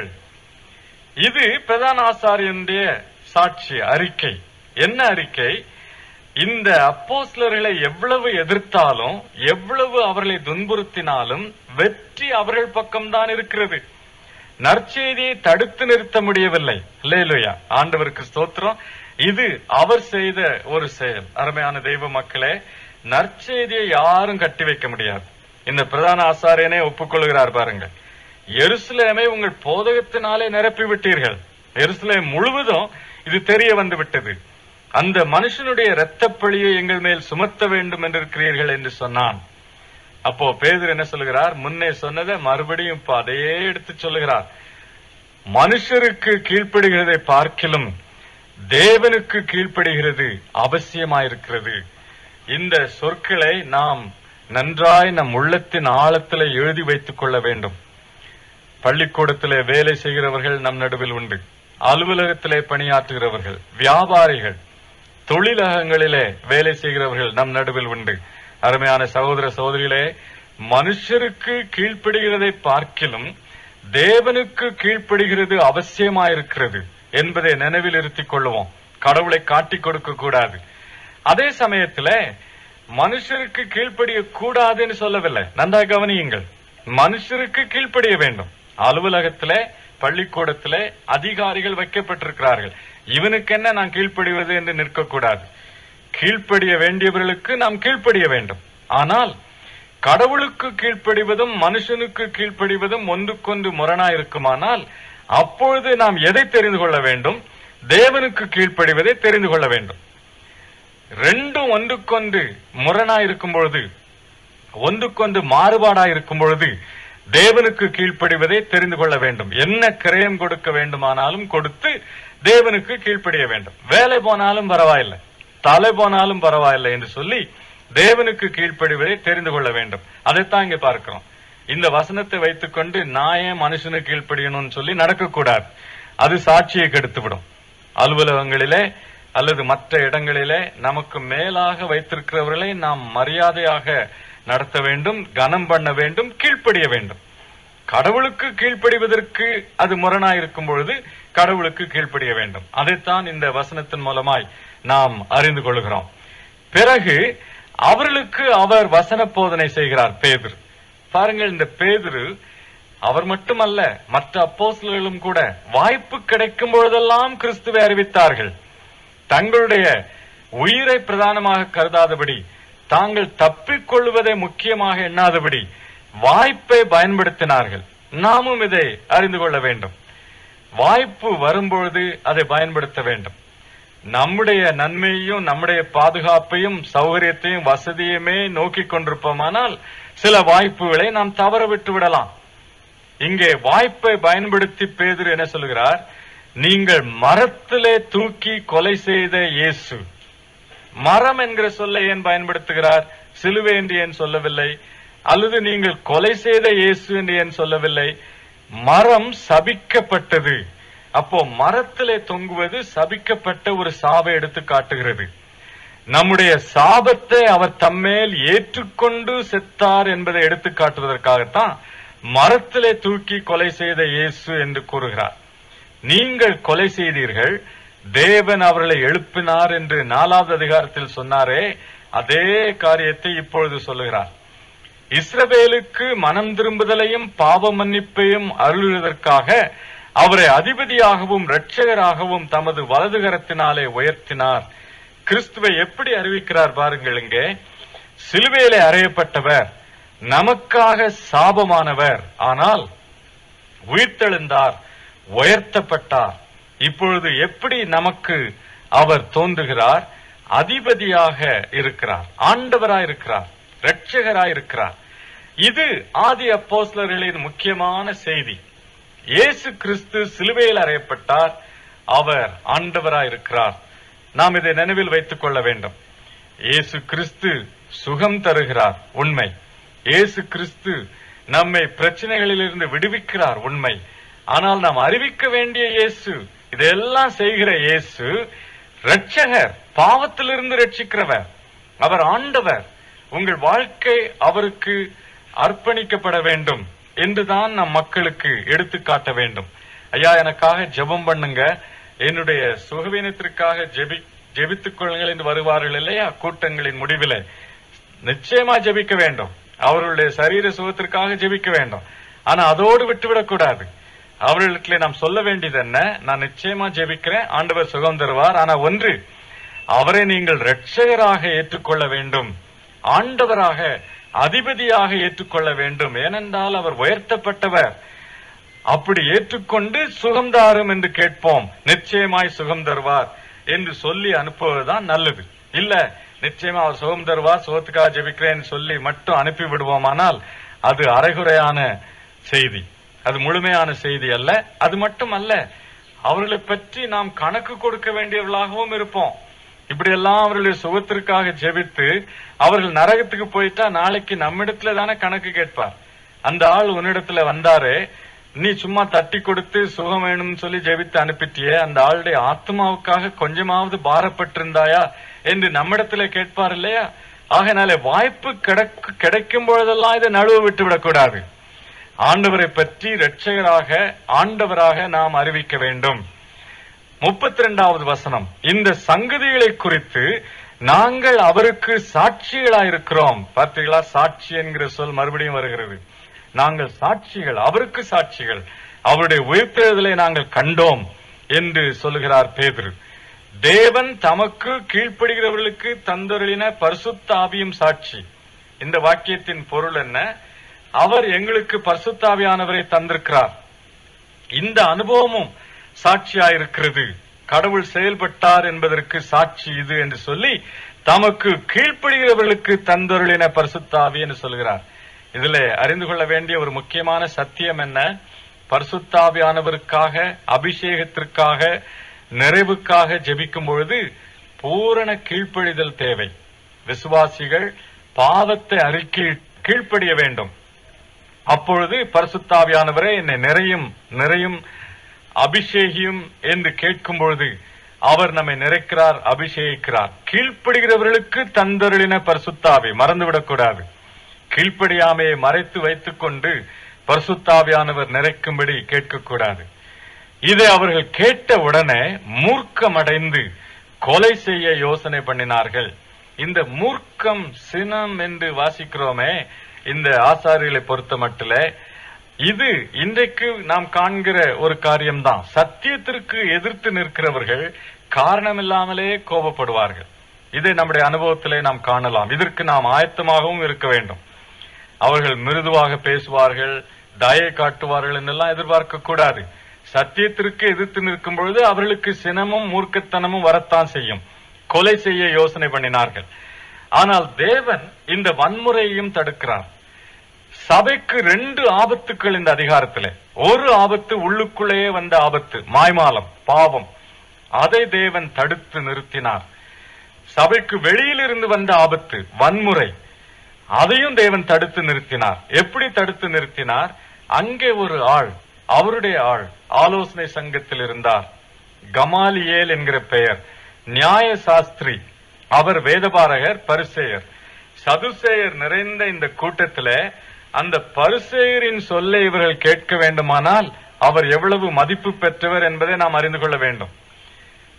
Speaker 2: இது பிரதான ஆசாரியனுடைய சாட்சி அறிக்கை என்ன அறிக்கை இந்த அப்போஸ்லர்களை எவ்வளவு எதிர்த்தாலும் எவ்வளவு அவர்களை துன்புறுத்தினாலும் வெற்றி அவர்கள் பக்கம்தான் இருக்கிறது நற்செய்தியை தடுத்து நிறுத்த முடியவில்லை இல்லையா ஆண்டவருக்கு ஸ்தோத்திரம் இது அவர் செய்த ஒரு செயல் அருமையான தெய்வ மக்களே நற்செய்தியை யாரும் கட்டி வைக்க முடியாது இந்த பிரதான ஆசாரியனே ஒப்புக்கொள்கிறார் பாருங்க எருசலேமை உங்கள் போதகத்தினாலே நிரப்பி விட்டீர்கள் எருசலேம் முழுவதும் இது தெரிய வந்து விட்டது அந்த மனுஷனுடைய இரத்தப்பழியை எங்கள் மேல் சுமத்த வேண்டும் என்று இருக்கிறீர்கள் என்று சொன்னான் அப்போ பேதர் என்ன சொல்லுகிறார் முன்னே சொன்னதை மறுபடியும் இப்ப அதையே எடுத்து சொல்லுகிறார் மனுஷருக்கு கீழ்ப்படுகிறதை பார்க்கிலும் தேவனுக்கு கீழ்ப்படுகிறது அவசியமாயிருக்கிறது இந்த சொற்களை நாம் நன்றாய் நம் உள்ளத்தின் ஆழத்திலே எழுதி வைத்துக் கொள்ள வேண்டும் பள்ளிக்கூடத்திலே வேலை செய்கிறவர்கள் நம் நடுவில் உண்டு அலுவலகத்திலே பணியாற்றுகிறவர்கள் வியாபாரிகள் தொழிலகங்களிலே வேலை செய்கிறவர்கள் நம் நடுவில் உண்டு அருமையான சகோதர சகோதரிகளே மனுஷருக்கு கீழ்ப்படுகிறதை பார்க்கிலும் தேவனுக்கு கீழ்ப்படுகிறது அவசியமாயிருக்கிறது என்பதை நினைவில் இருத்திக் கொள்ளுவோம் கடவுளை காட்டிக் கொடுக்க கூடாது அதே சமயத்துல மனுஷருக்கு கீழ்ப்படிய கூடாதுன்னு சொல்லவில்லை நன்றா கவனியுங்கள் மனுஷருக்கு கீழ்ப்படிய வேண்டும் அலுவலகத்திலே பள்ளிக்கூடத்திலே அதிகாரிகள் வைக்கப்பட்டிருக்கிறார்கள் இவனுக்கு என்ன நான் கீழ்ப்படிவது என்று நிற்கக்கூடாது கீழ்ப்படிய வேண்டியவர்களுக்கு நாம் கீழ்ப்படிய வேண்டும் ஆனால் கடவுளுக்கு கீழ்ப்படிவதும் மனுஷனுக்கு கீழ்ப்படிவதும் ஒன்றுக்கொன்று முரணா இருக்குமானால் அப்பொழுது நாம் எதை தெரிந்து கொள்ள வேண்டும் தேவனுக்கு கீழ்ப்படிவதை தெரிந்து கொள்ள வேண்டும் ரெண்டும் ஒன்றுக்கொன்று முரணா இருக்கும் பொழுது ஒன்றுக்கொன்று மாறுபாடா இருக்கும் பொழுது தேவனுக்கு கீழ்ப்படிவதை தெரிந்து கொள்ள வேண்டும் என்ன கிரயம் கொடுக்க வேண்டுமானாலும் கொடுத்து தேவனுக்கு கீழ்ப்படிய வேண்டும் வேலை போனாலும் பரவாயில்லை தலை போனாலும் பரவாயில்லை என்று சொல்லி தேவனுக்கு கீழ்ப்படிவதை தெரிந்து கொள்ள வேண்டும் அதைத்தான் இங்க பார்க்கிறோம் இந்த வசனத்தை வைத்துக்கொண்டு நான் ஏன் மனுஷனுக்கு கீழ்ப்படியணும்னு சொல்லி நடக்கக்கூடாது அது சாட்சியை கெடுத்துவிடும் அலுவலகங்களிலே அல்லது மற்ற இடங்களிலே நமக்கு மேலாக வைத்திருக்கிறவர்களை நாம் மரியாதையாக நடத்த வேண்டும் கனம் பண்ண வேண்டும் கீழ்ப்படிய வேண்டும் கடவுளுக்கு கீழ்ப்படிவதற்கு அது முரணா இருக்கும் பொழுது கடவுளுக்கு கீழ்ப்படிய வேண்டும் அதைத்தான் இந்த வசனத்தின் மூலமாய் நாம் அறிந்து கொள்கிறோம் பிறகு அவர்களுக்கு அவர் வசன போதனை செய்கிறார் பேதுரு பாருங்கள் இந்த பேதுரு அவர் மட்டுமல்ல மற்ற அப்போஸ்தலர்களும் கூட வாய்ப்பு கிடைக்கும் பொழுதெல்லாம் கிறிஸ்துவை அறிவித்தார்கள் தங்களுடைய உயிரை பிரதானமாக கருதாதபடி தாங்கள் தப்பிக் கொள்வதை முக்கியமாக எண்ணாதபடி வாய்ப்பை பயன்படுத்தினார்கள் நாமும் இதை அறிந்து கொள்ள வேண்டும் வாய்ப்பு வரும்பொழுது அதை பயன்படுத்த வேண்டும் நம்முடைய நன்மையையும் நம்முடைய பாதுகாப்பையும் சௌகரியத்தையும் வசதியுமே நோக்கி கொண்டிருப்போமானால் சில வாய்ப்புகளை நாம் தவற விட்டு விடலாம் இங்கே வாய்ப்பை பயன்படுத்தி பேதுரு என்ன சொல்கிறார் நீங்கள் மரத்திலே தூக்கி கொலை செய்த இயேசு மரம் என்கிற சொல்லை ஏன் பயன்படுத்துகிறார் சிலுவை என்று ஏன் சொல்லவில்லை அல்லது நீங்கள் கொலை செய்த இயேசு என்று ஏன் சொல்லவில்லை மரம் சபிக்கப்பட்டது அப்போ மரத்திலே தொங்குவது சபிக்கப்பட்ட ஒரு சாவை எடுத்து காட்டுகிறது நம்முடைய சாபத்தை அவர் தம்மேல் ஏற்றுக்கொண்டு செத்தார் என்பதை எடுத்து காட்டுவதற்காகத்தான் மரத்திலே தூக்கி கொலை செய்த இயேசு என்று கூறுகிறார் நீங்கள் கொலை செய்தீர்கள் தேவன் அவர்களை எழுப்பினார் என்று நாலாவது அதிகாரத்தில் சொன்னாரே அதே காரியத்தை இப்பொழுது சொல்லுகிறார் இஸ்ரவேலுக்கு மனம் திரும்புதலையும் பாவ மன்னிப்பையும் அருளுவதற்காக அவரை அதிபதியாகவும் இரட்சகராகவும் தமது வலதுகரத்தினாலே உயர்த்தினார் கிறிஸ்துவை எப்படி அறிவிக்கிறார் பாருங்கள் இங்கே சிலுவையிலே அறையப்பட்டவர் நமக்காக சாபமானவர் ஆனால் உயிர்த்தெழுந்தார் உயர்த்தப்பட்டார் இப்பொழுது எப்படி நமக்கு அவர் தோன்றுகிறார் அதிபதியாக இருக்கிறார் ஆண்டவராய் இருக்கிறார் இரட்சகராய் இருக்கிறார் இது ஆதி அப்போஸ்லர்களின் முக்கியமான செய்தி இயேசு கிறிஸ்து சிலுவையில் அறையப்பட்டார் அவர் ஆண்டவராய் இருக்கிறார் நாம் இதை நினைவில் வைத்துக் கொள்ள வேண்டும் இயேசு கிறிஸ்து சுகம் தருகிறார் உண்மை இயேசு கிறிஸ்து நம்மை பிரச்சனைகளிலிருந்து விடுவிக்கிறார் உண்மை ஆனால் நாம் அறிவிக்க வேண்டிய இயேசு இதெல்லாம் செய்கிற இயேசு இரட்சகர் பாவத்திலிருந்து ரட்சிக்கிறவர் அவர் ஆண்டவர் உங்கள் வாழ்க்கை அவருக்கு அர்ப்பணிக்கப்பட வேண்டும் என்றுதான் நம் மக்களுக்கு எடுத்து காட்ட வேண்டும் ஐயா எனக்காக ஜெபம் பண்ணுங்க என்னுடைய சுகவீனத்திற்காக ஜெபி ஜெபித்துக் கொள்ளுங்கள் என்று வருவார்கள் இல்லையா கூட்டங்களின் முடிவிலே நிச்சயமா ஜெபிக்க வேண்டும் அவர்களுடைய சரீர சுகத்திற்காக ஜெபிக்க வேண்டும் ஆனா அதோடு விட்டுவிடக் கூடாது அவர்களுக்கு நாம் சொல்ல வேண்டியது என்ன நான் நிச்சயமா ஜெபிக்கிறேன் ஆண்டவர் சுகம் தருவார் ஆனா ஒன்று அவரை நீங்கள் இரட்சகராக ஏற்றுக்கொள்ள வேண்டும் ஆண்டவராக அதிபதியாக ஏற்றுக்கொள்ள வேண்டும் ஏனென்றால் அவர் உயர்த்தப்பட்டவர் அப்படி ஏற்றுக்கொண்டு சுகம் தாரும் என்று கேட்போம் நிச்சயமாய் சுகம் தருவார் என்று சொல்லி அனுப்புவதுதான் நல்லது இல்ல நிச்சயமா அவர் சுகம் தருவார் சுகத்துக்காக ஜெபிக்கிறேன் சொல்லி மட்டும் அனுப்பி விடுவோமானால் அது அரைகுறையான செய்தி அது முழுமையான செய்தி அல்ல அது மட்டும் அல்ல அவர்களை பற்றி நாம் கணக்கு கொடுக்க வேண்டியவர்களாகவும் இருப்போம் இப்படி எல்லாம் அவர்களுடைய சுகத்திற்காக ஜெபித்து அவர்கள் நரகத்துக்கு போயிட்டா நாளைக்கு நம்மிடத்துல தானே கணக்கு கேட்பார் அந்த ஆள் உன்னிடத்துல வந்தாரு நீ சும்மா தட்டி கொடுத்து சுகம் வேணும்னு சொல்லி ஜெபித்து அனுப்பிட்டியே அந்த ஆளுடைய ஆத்மாவுக்காக கொஞ்சமாவது பாரப்பட்டிருந்தாயா என்று நம்மிடத்துல கேட்பார் இல்லையா ஆகையினாலே வாய்ப்பு கிடைக்கு கிடைக்கும் பொழுதெல்லாம் இதை நழுவ விட்டு விடக்கூடாது ஆண்டவரை பற்றி இரட்சகராக ஆண்டவராக நாம் அறிவிக்க வேண்டும் முப்பத்தி ரெண்டாவது வசனம் இந்த சங்கதிகளை குறித்து நாங்கள் அவருக்கு சாட்சிகளாயிருக்கிறோம் பார்த்தீங்களா சாட்சி என்கிற சொல் மறுபடியும் வருகிறது நாங்கள் சாட்சிகள் அவருக்கு சாட்சிகள் அவருடைய உயிர்த்தெழுதலை நாங்கள் கண்டோம் என்று சொல்லுகிறார் பேதுரு தேவன் தமக்கு கீழ்ப்படுகிறவர்களுக்கு தந்தொருளின பரிசுத்த ஆவியும் சாட்சி இந்த வாக்கியத்தின் பொருள் என்ன அவர் எங்களுக்கு பரிசுத்தாவியானவரை தந்திருக்கிறார் இந்த அனுபவமும் சாட்சியாயிருக்கிறது கடவுள் செயல்பட்டார் என்பதற்கு சாட்சி இது என்று சொல்லி தமக்கு கீழ்ப்படுகிறவர்களுக்கு தந்தொருளின பரிசுத்தாவி என்று சொல்கிறார் இதுல அறிந்து கொள்ள வேண்டிய ஒரு முக்கியமான சத்தியம் என்ன பரிசுத்தாவியானவருக்காக அபிஷேகத்திற்காக நிறைவுக்காக ஜெபிக்கும் பொழுது பூரண கீழ்ப்படிதல் தேவை விசுவாசிகள் பாவத்தை அறிக்கை கீழ்ப்படிய வேண்டும் அப்பொழுது பரிசுத்தாவியானவரே என்னை நிறையும் நிறையும் அபிஷேகியும் என்று கேட்கும் பொழுது அவர் நம்மை நிறைக்கிறார் அபிஷேகிக்கிறார் கீழ்ப்படுகிறவர்களுக்கு தந்தருளின பரிசுத்தாவி மறந்துவிடக்கூடாது கீழ்ப்படியாமையை மறைத்து வைத்துக் கொண்டு பரிசுத்தாவியானவர் நிறைக்கும்படி கேட்கக்கூடாது இதை அவர்கள் கேட்ட உடனே மூர்க்கமடைந்து கொலை செய்ய யோசனை பண்ணினார்கள் இந்த மூர்க்கம் சினம் என்று வாசிக்கிறோமே இந்த ஆசாரிகளை பொறுத்த மட்டில இது இன்றைக்கு நாம் காண்கிற ஒரு காரியம்தான் சத்தியத்திற்கு எதிர்த்து நிற்கிறவர்கள் காரணமில்லாமலே கோபப்படுவார்கள் இதை நம்முடைய அனுபவத்திலே நாம் காணலாம் இதற்கு நாம் ஆயத்தமாகவும் இருக்க வேண்டும் அவர்கள் மிருதுவாக பேசுவார்கள் தயை காட்டுவார்கள் என்றெல்லாம் எதிர்பார்க்க கூடாது சத்தியத்திற்கு எதிர்த்து நிற்கும் பொழுது அவர்களுக்கு சினமும் மூர்க்கத்தனமும் வரத்தான் செய்யும் கொலை செய்ய யோசனை பண்ணினார்கள் ஆனால் தேவன் இந்த வன்முறையையும் தடுக்கிறார் சபைக்கு ரெண்டு ஆபத்துக்கள் இந்த அதிகாரத்திலே ஒரு ஆபத்து உள்ளுக்குள்ளேயே வந்த ஆபத்து மாய்மாலம் பாவம் அதை தேவன் தடுத்து நிறுத்தினார் சபைக்கு வெளியிலிருந்து வந்த ஆபத்து வன்முறை அதையும் தேவன் தடுத்து நிறுத்தினார் எப்படி தடுத்து நிறுத்தினார் அங்கே ஒரு ஆள் அவருடைய ஆள் ஆலோசனை சங்கத்தில் இருந்தார் கமாலியேல் என்கிற பெயர் நியாய சாஸ்திரி அவர் வேதபாரகர் பரிசேயர் சதுசேயர் நிறைந்த இந்த கூட்டத்தில அந்த பரிசேயரின் சொல்லை இவர்கள் கேட்க வேண்டுமானால் அவர் எவ்வளவு மதிப்பு பெற்றவர் என்பதை நாம் அறிந்து கொள்ள வேண்டும்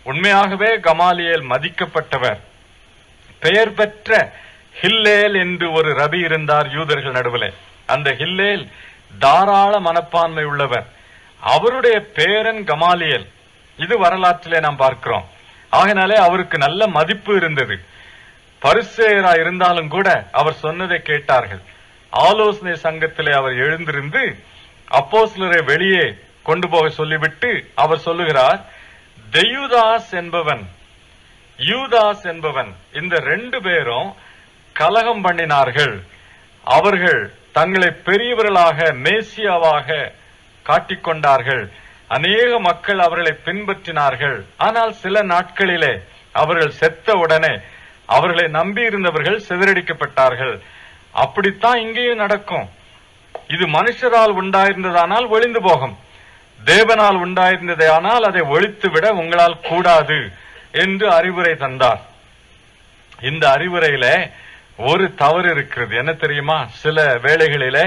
Speaker 2: உண்மையாகவே கமாலியேல் மதிக்கப்பட்டவர் பெயர் பெற்ற ஹில்லேல் என்று ஒரு ரபி இருந்தார் யூதர்கள் நடுவில் அந்த ஹில்லேல் தாராள மனப்பான்மை உள்ளவர் அவருடைய பேரன் கமாலியல் இது வரலாற்றிலே நாம் பார்க்கிறோம் ஆகினாலே அவருக்கு நல்ல மதிப்பு இருந்தது பரிசேயரா இருந்தாலும் கூட அவர் சொன்னதை கேட்டார்கள் ஆலோசனை சங்கத்திலே அவர் எழுந்திருந்து அப்போஸ்லரை வெளியே கொண்டு போக சொல்லிவிட்டு அவர் சொல்லுகிறார் தெயுதாஸ் என்பவன் யூதாஸ் என்பவன் இந்த ரெண்டு பேரும் கலகம் பண்ணினார்கள் அவர்கள் தங்களை பெரியவர்களாக மேசியாவாக காட்டிக்கொண்டார்கள் அநேக மக்கள் அவர்களை பின்பற்றினார்கள் ஆனால் சில நாட்களிலே அவர்கள் செத்த உடனே அவர்களை நம்பியிருந்தவர்கள் சிதறடிக்கப்பட்டார்கள் அப்படித்தான் இங்கேயும் நடக்கும் இது மனுஷரால் உண்டாயிருந்ததானால் ஒளிந்து போகும் தேவனால் உண்டாயிருந்ததே ஆனால் அதை ஒழித்து விட உங்களால் கூடாது என்று அறிவுரை தந்தார் இந்த அறிவுரையில ஒரு தவறு இருக்கிறது என்ன தெரியுமா சில வேளைகளிலே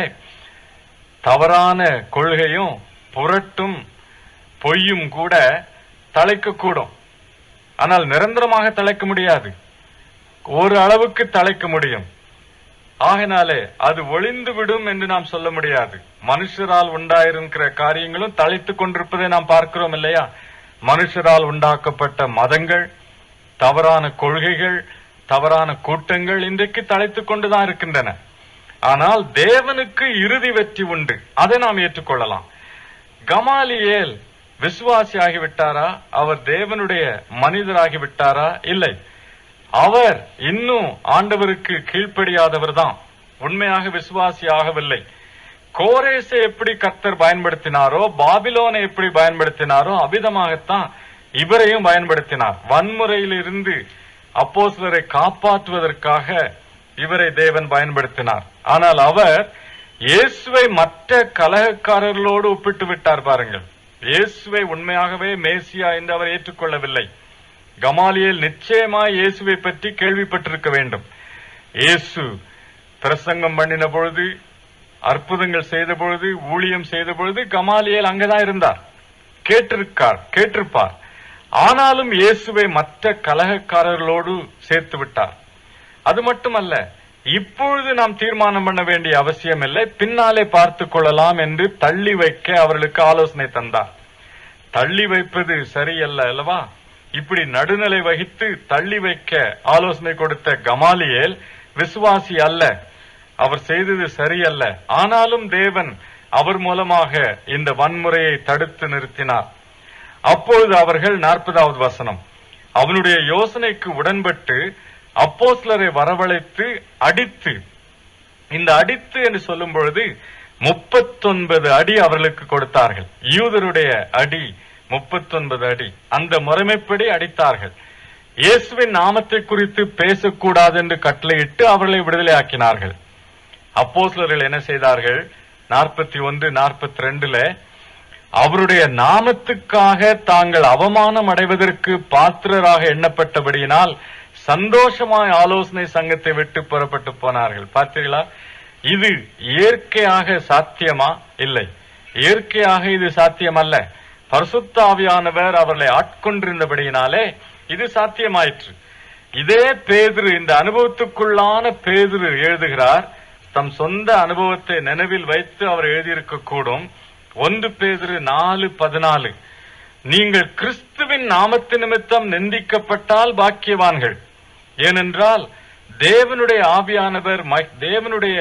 Speaker 2: தவறான கொள்கையும் புரட்டும் பொய்யும் கூட தலைக்கக்கூடும் ஆனால் நிரந்தரமாக தலைக்க முடியாது ஒரு அளவுக்கு தலைக்க முடியும் ஆகினாலே அது ஒளிந்து விடும் என்று நாம் சொல்ல முடியாது மனுஷரால் உண்டாயிருக்கிற காரியங்களும் தலைத்துக் கொண்டிருப்பதை நாம் பார்க்கிறோம் இல்லையா மனுஷரால் உண்டாக்கப்பட்ட மதங்கள் தவறான கொள்கைகள் தவறான கூட்டங்கள் இன்றைக்கு தலைத்துக் கொண்டுதான் இருக்கின்றன ஆனால் தேவனுக்கு இறுதி வெற்றி உண்டு அதை நாம் ஏற்றுக்கொள்ளலாம் கமாலியேல் விசுவாசி ஆகிவிட்டாரா அவர் தேவனுடைய மனிதராகி விட்டாரா இல்லை அவர் இன்னும் ஆண்டவருக்கு கீழ்ப்படியாதவர் தான் உண்மையாக விசுவாசி ஆகவில்லை கோரேசை எப்படி கர்த்தர் பயன்படுத்தினாரோ பாபிலோனை எப்படி பயன்படுத்தினாரோ அவ்விதமாகத்தான் இவரையும் பயன்படுத்தினார் வன்முறையிலிருந்து அப்போஸ்லரை காப்பாற்றுவதற்காக இவரை தேவன் பயன்படுத்தினார் ஆனால் அவர் இயேசுவை மற்ற கலகக்காரர்களோடு ஒப்பிட்டு விட்டார் பாருங்கள் இயேசுவை உண்மையாகவே மேசியா என்று அவர் ஏற்றுக்கொள்ளவில்லை கமாலியல் நிச்சயமாய் இயேசுவை பற்றி கேள்விப்பட்டிருக்க வேண்டும் இயேசு பிரசங்கம் பண்ணின பொழுது அற்புதங்கள் செய்த பொழுது ஊழியம் செய்த பொழுது கமாலியல் அங்கதான் இருந்தார் கேட்டிருக்கார் கேட்டிருப்பார் ஆனாலும் இயேசுவை மற்ற கலகக்காரர்களோடு சேர்த்து விட்டார் அது மட்டுமல்ல இப்பொழுது நாம் தீர்மானம் பண்ண வேண்டிய அவசியம் இல்லை பின்னாலே பார்த்துக் கொள்ளலாம் என்று தள்ளி வைக்க அவர்களுக்கு ஆலோசனை தந்தார் தள்ளி வைப்பது சரியல்ல அல்லவா இப்படி நடுநிலை வகித்து தள்ளி வைக்க ஆலோசனை கொடுத்த கமாலியேல் விசுவாசி அல்ல அவர் செய்தது சரியல்ல ஆனாலும் தேவன் அவர் மூலமாக இந்த வன்முறையை தடுத்து நிறுத்தினார் அப்பொழுது அவர்கள் நாற்பதாவது வசனம் அவனுடைய யோசனைக்கு உடன்பட்டு அப்போஸ்லரை வரவழைத்து அடித்து இந்த அடித்து என்று சொல்லும் பொழுது முப்பத்தொன்பது அடி அவர்களுக்கு கொடுத்தார்கள் யூதருடைய அடி முப்பத்தொன்பது அடி அந்த முறைமைப்படி அடித்தார்கள் இயேசுவின் நாமத்தை குறித்து பேசக்கூடாது என்று கட்டளையிட்டு அவர்களை விடுதலையாக்கினார்கள் அப்போஸ்லர்கள் என்ன செய்தார்கள் நாற்பத்தி ஒன்று நாற்பத்தி ரெண்டுல அவருடைய நாமத்துக்காக தாங்கள் அவமானம் அடைவதற்கு பாத்திரராக எண்ணப்பட்டபடியினால் சந்தோஷமாய் ஆலோசனை சங்கத்தை விட்டு புறப்பட்டு போனார்கள் பார்த்தீர்களா இது இயற்கையாக சாத்தியமா இல்லை இயற்கையாக இது சாத்தியமல்ல பரிசுத்த ஆவியானவர் அவர்களை ஆட்கொண்டிருந்தபடியினாலே இது சாத்தியமாயிற்று இதே பேதுரு இந்த அனுபவத்துக்குள்ளான பேதுரு எழுதுகிறார் தம் சொந்த அனுபவத்தை நினைவில் வைத்து அவர் எழுதியிருக்க கூடும் ஒன்று பேதுரு நாலு பதினாலு நீங்கள் கிறிஸ்துவின் நாமத்து நிமித்தம் நிந்திக்கப்பட்டால் பாக்கியவான்கள் ஏனென்றால் தேவனுடைய ஆவியானவர் ம- தேவனுடைய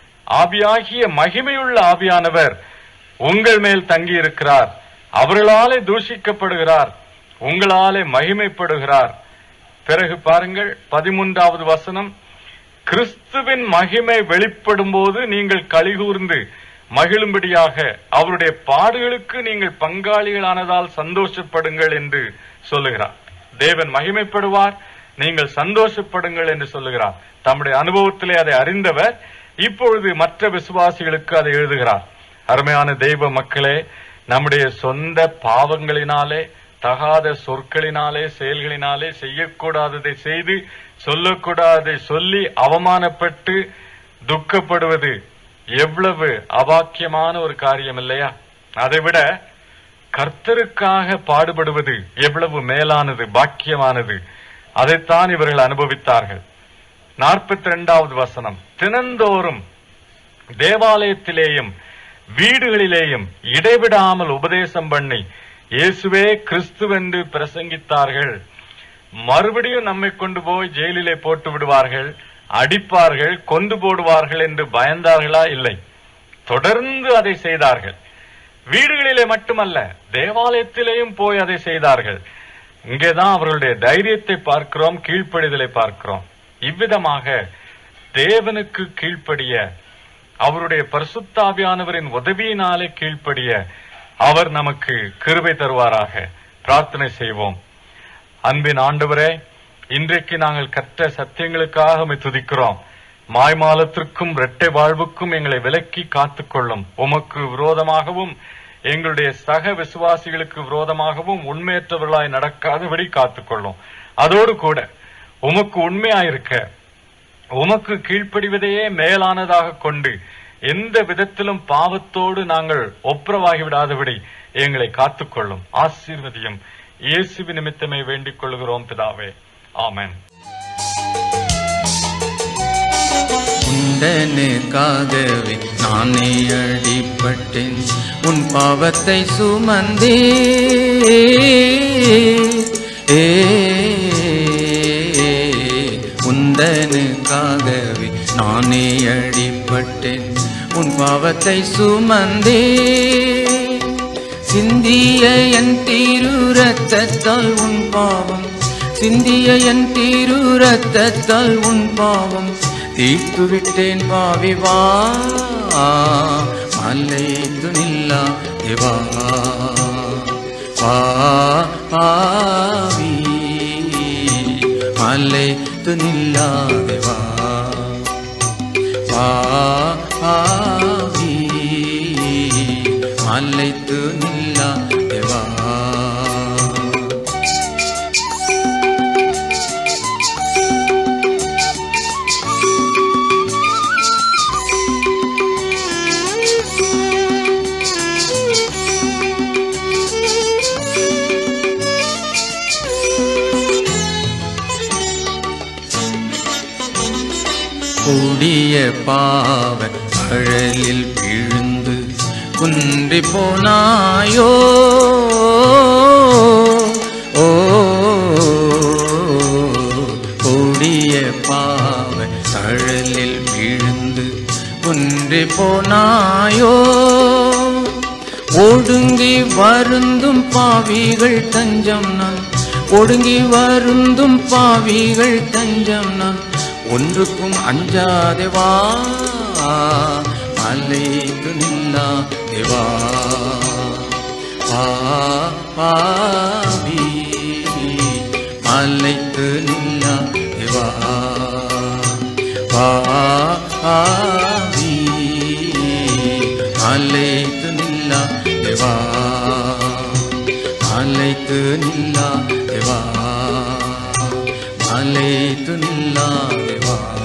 Speaker 2: ஆவியாகிய மகிமையுள்ள ஆவியானவர் உங்கள் மேல் தங்கி இருக்கிறார் அவர்களாலே தூஷிக்கப்படுகிறார் உங்களாலே மகிமைப்படுகிறார் பிறகு பாருங்கள் பதிமூன்றாவது வசனம் கிறிஸ்துவின் மகிமை வெளிப்படும் போது நீங்கள் கலிகூர்ந்து மகிழும்படியாக அவருடைய பாடுகளுக்கு நீங்கள் பங்காளிகளானதால் சந்தோஷப்படுங்கள் என்று சொல்லுகிறார் தேவன் மகிமைப்படுவார் நீங்கள் சந்தோஷப்படுங்கள் என்று சொல்லுகிறார் தம்முடைய அனுபவத்திலே அதை அறிந்தவர் இப்பொழுது மற்ற விசுவாசிகளுக்கு அதை எழுதுகிறார் அருமையான தெய்வ மக்களே நம்முடைய சொந்த பாவங்களினாலே தகாத சொற்களினாலே செயல்களினாலே செய்யக்கூடாததை செய்து சொல்லக்கூடாததை சொல்லி அவமானப்பட்டு துக்கப்படுவது எவ்வளவு அபாக்கியமான ஒரு காரியம் இல்லையா அதைவிட கர்த்தருக்காக பாடுபடுவது எவ்வளவு மேலானது பாக்கியமானது அதைத்தான் இவர்கள் அனுபவித்தார்கள் நாற்பத்தி இரண்டாவது வசனம் தினந்தோறும் தேவாலயத்திலேயும் வீடுகளிலேயும் இடைவிடாமல் உபதேசம் பண்ணி இயேசுவே கிறிஸ்துவென்று பிரசங்கித்தார்கள் மறுபடியும் நம்மை கொண்டு போய் ஜெயிலிலே போட்டு விடுவார்கள் அடிப்பார்கள் கொண்டு போடுவார்கள் என்று பயந்தார்களா இல்லை தொடர்ந்து அதை செய்தார்கள் வீடுகளிலே மட்டுமல்ல தேவாலயத்திலேயும் போய் அதை செய்தார்கள் இங்கேதான் அவர்களுடைய தைரியத்தை பார்க்கிறோம் கீழ்ப்படிதலை பார்க்கிறோம் இவ்விதமாக தேவனுக்கு கீழ்ப்படிய அவருடைய பரிசுத்தாவியானவரின் உதவியினாலே கீழ்ப்படிய அவர் நமக்கு கிருபை தருவாராக பிரார்த்தனை செய்வோம் அன்பின் ஆண்டவரே இன்றைக்கு நாங்கள் கற்ற சத்தியங்களுக்காக உம்மை துதிக்கிறோம் மாய்மாலத்திற்கும் இரட்டை வாழ்வுக்கும் எங்களை விலக்கி காத்துக்கொள்ளும் உமக்கு விரோதமாகவும் எங்களுடைய சக விசுவாசிகளுக்கு விரோதமாகவும் உண்மையற்றவர்களாய் நடக்காதபடி காத்துக்கொள்ளும் அதோடு கூட உமக்கு உண்மையாயிருக்க உமக்கு கீழ்ப்படிவதையே மேலானதாக கொண்டு எந்த விதத்திலும் பாவத்தோடு நாங்கள் ஒப்புரவாகி விடாதபடி எங்களை காத்துக்கொள்ளும் ஆசீர்வதியும் இயேசு நிமித்தமே வேண்டிக் கொள்கிறோம் பிதாவே ஆமென்
Speaker 1: உண்டனுக்காகவே நானே அடிப்பட்டேன் உன் பாவத்தை சுமந்தே ஏ உந்தனுக்காகவே நானே அடிப்பட்டேன் உன் பாவத்தை சுமந்தே சிந்திய என் திரு ரத்தத்தால் உன் பாவம் சிந்திய என் திரு ரத்தத்தால் உன் பாவம் தீர்த்து விட்டேன் பாவி வா மல்லை துணில்லா தேவா வா பாவி மல்லை துணில்லா தேவா பாவி மல்லைத்து நில்லா தேவா கூடிய பாவ அழலில் விழுந்து குன்றி போனாயோ ஓ கூடிய பாவ அழலில் விழுந்து குன்றி போனாயோ ஒடுங்கி வருந்தும் பாவிகள் தஞ்சம் நான் ஒடுங்கி வருந்தும் பாவிகள் தஞ்சம் நான் ஒன்றுக்கும் அஞ்சாதே வா மலைக்கு நில்லா தேவா வா பாவி மலைக்கு நில்லா தேவா வா பாவி மலைக்கு நில்லா தேவா மலைக்கு நில்லா தேவா மலைக்கு நில்லா தேவா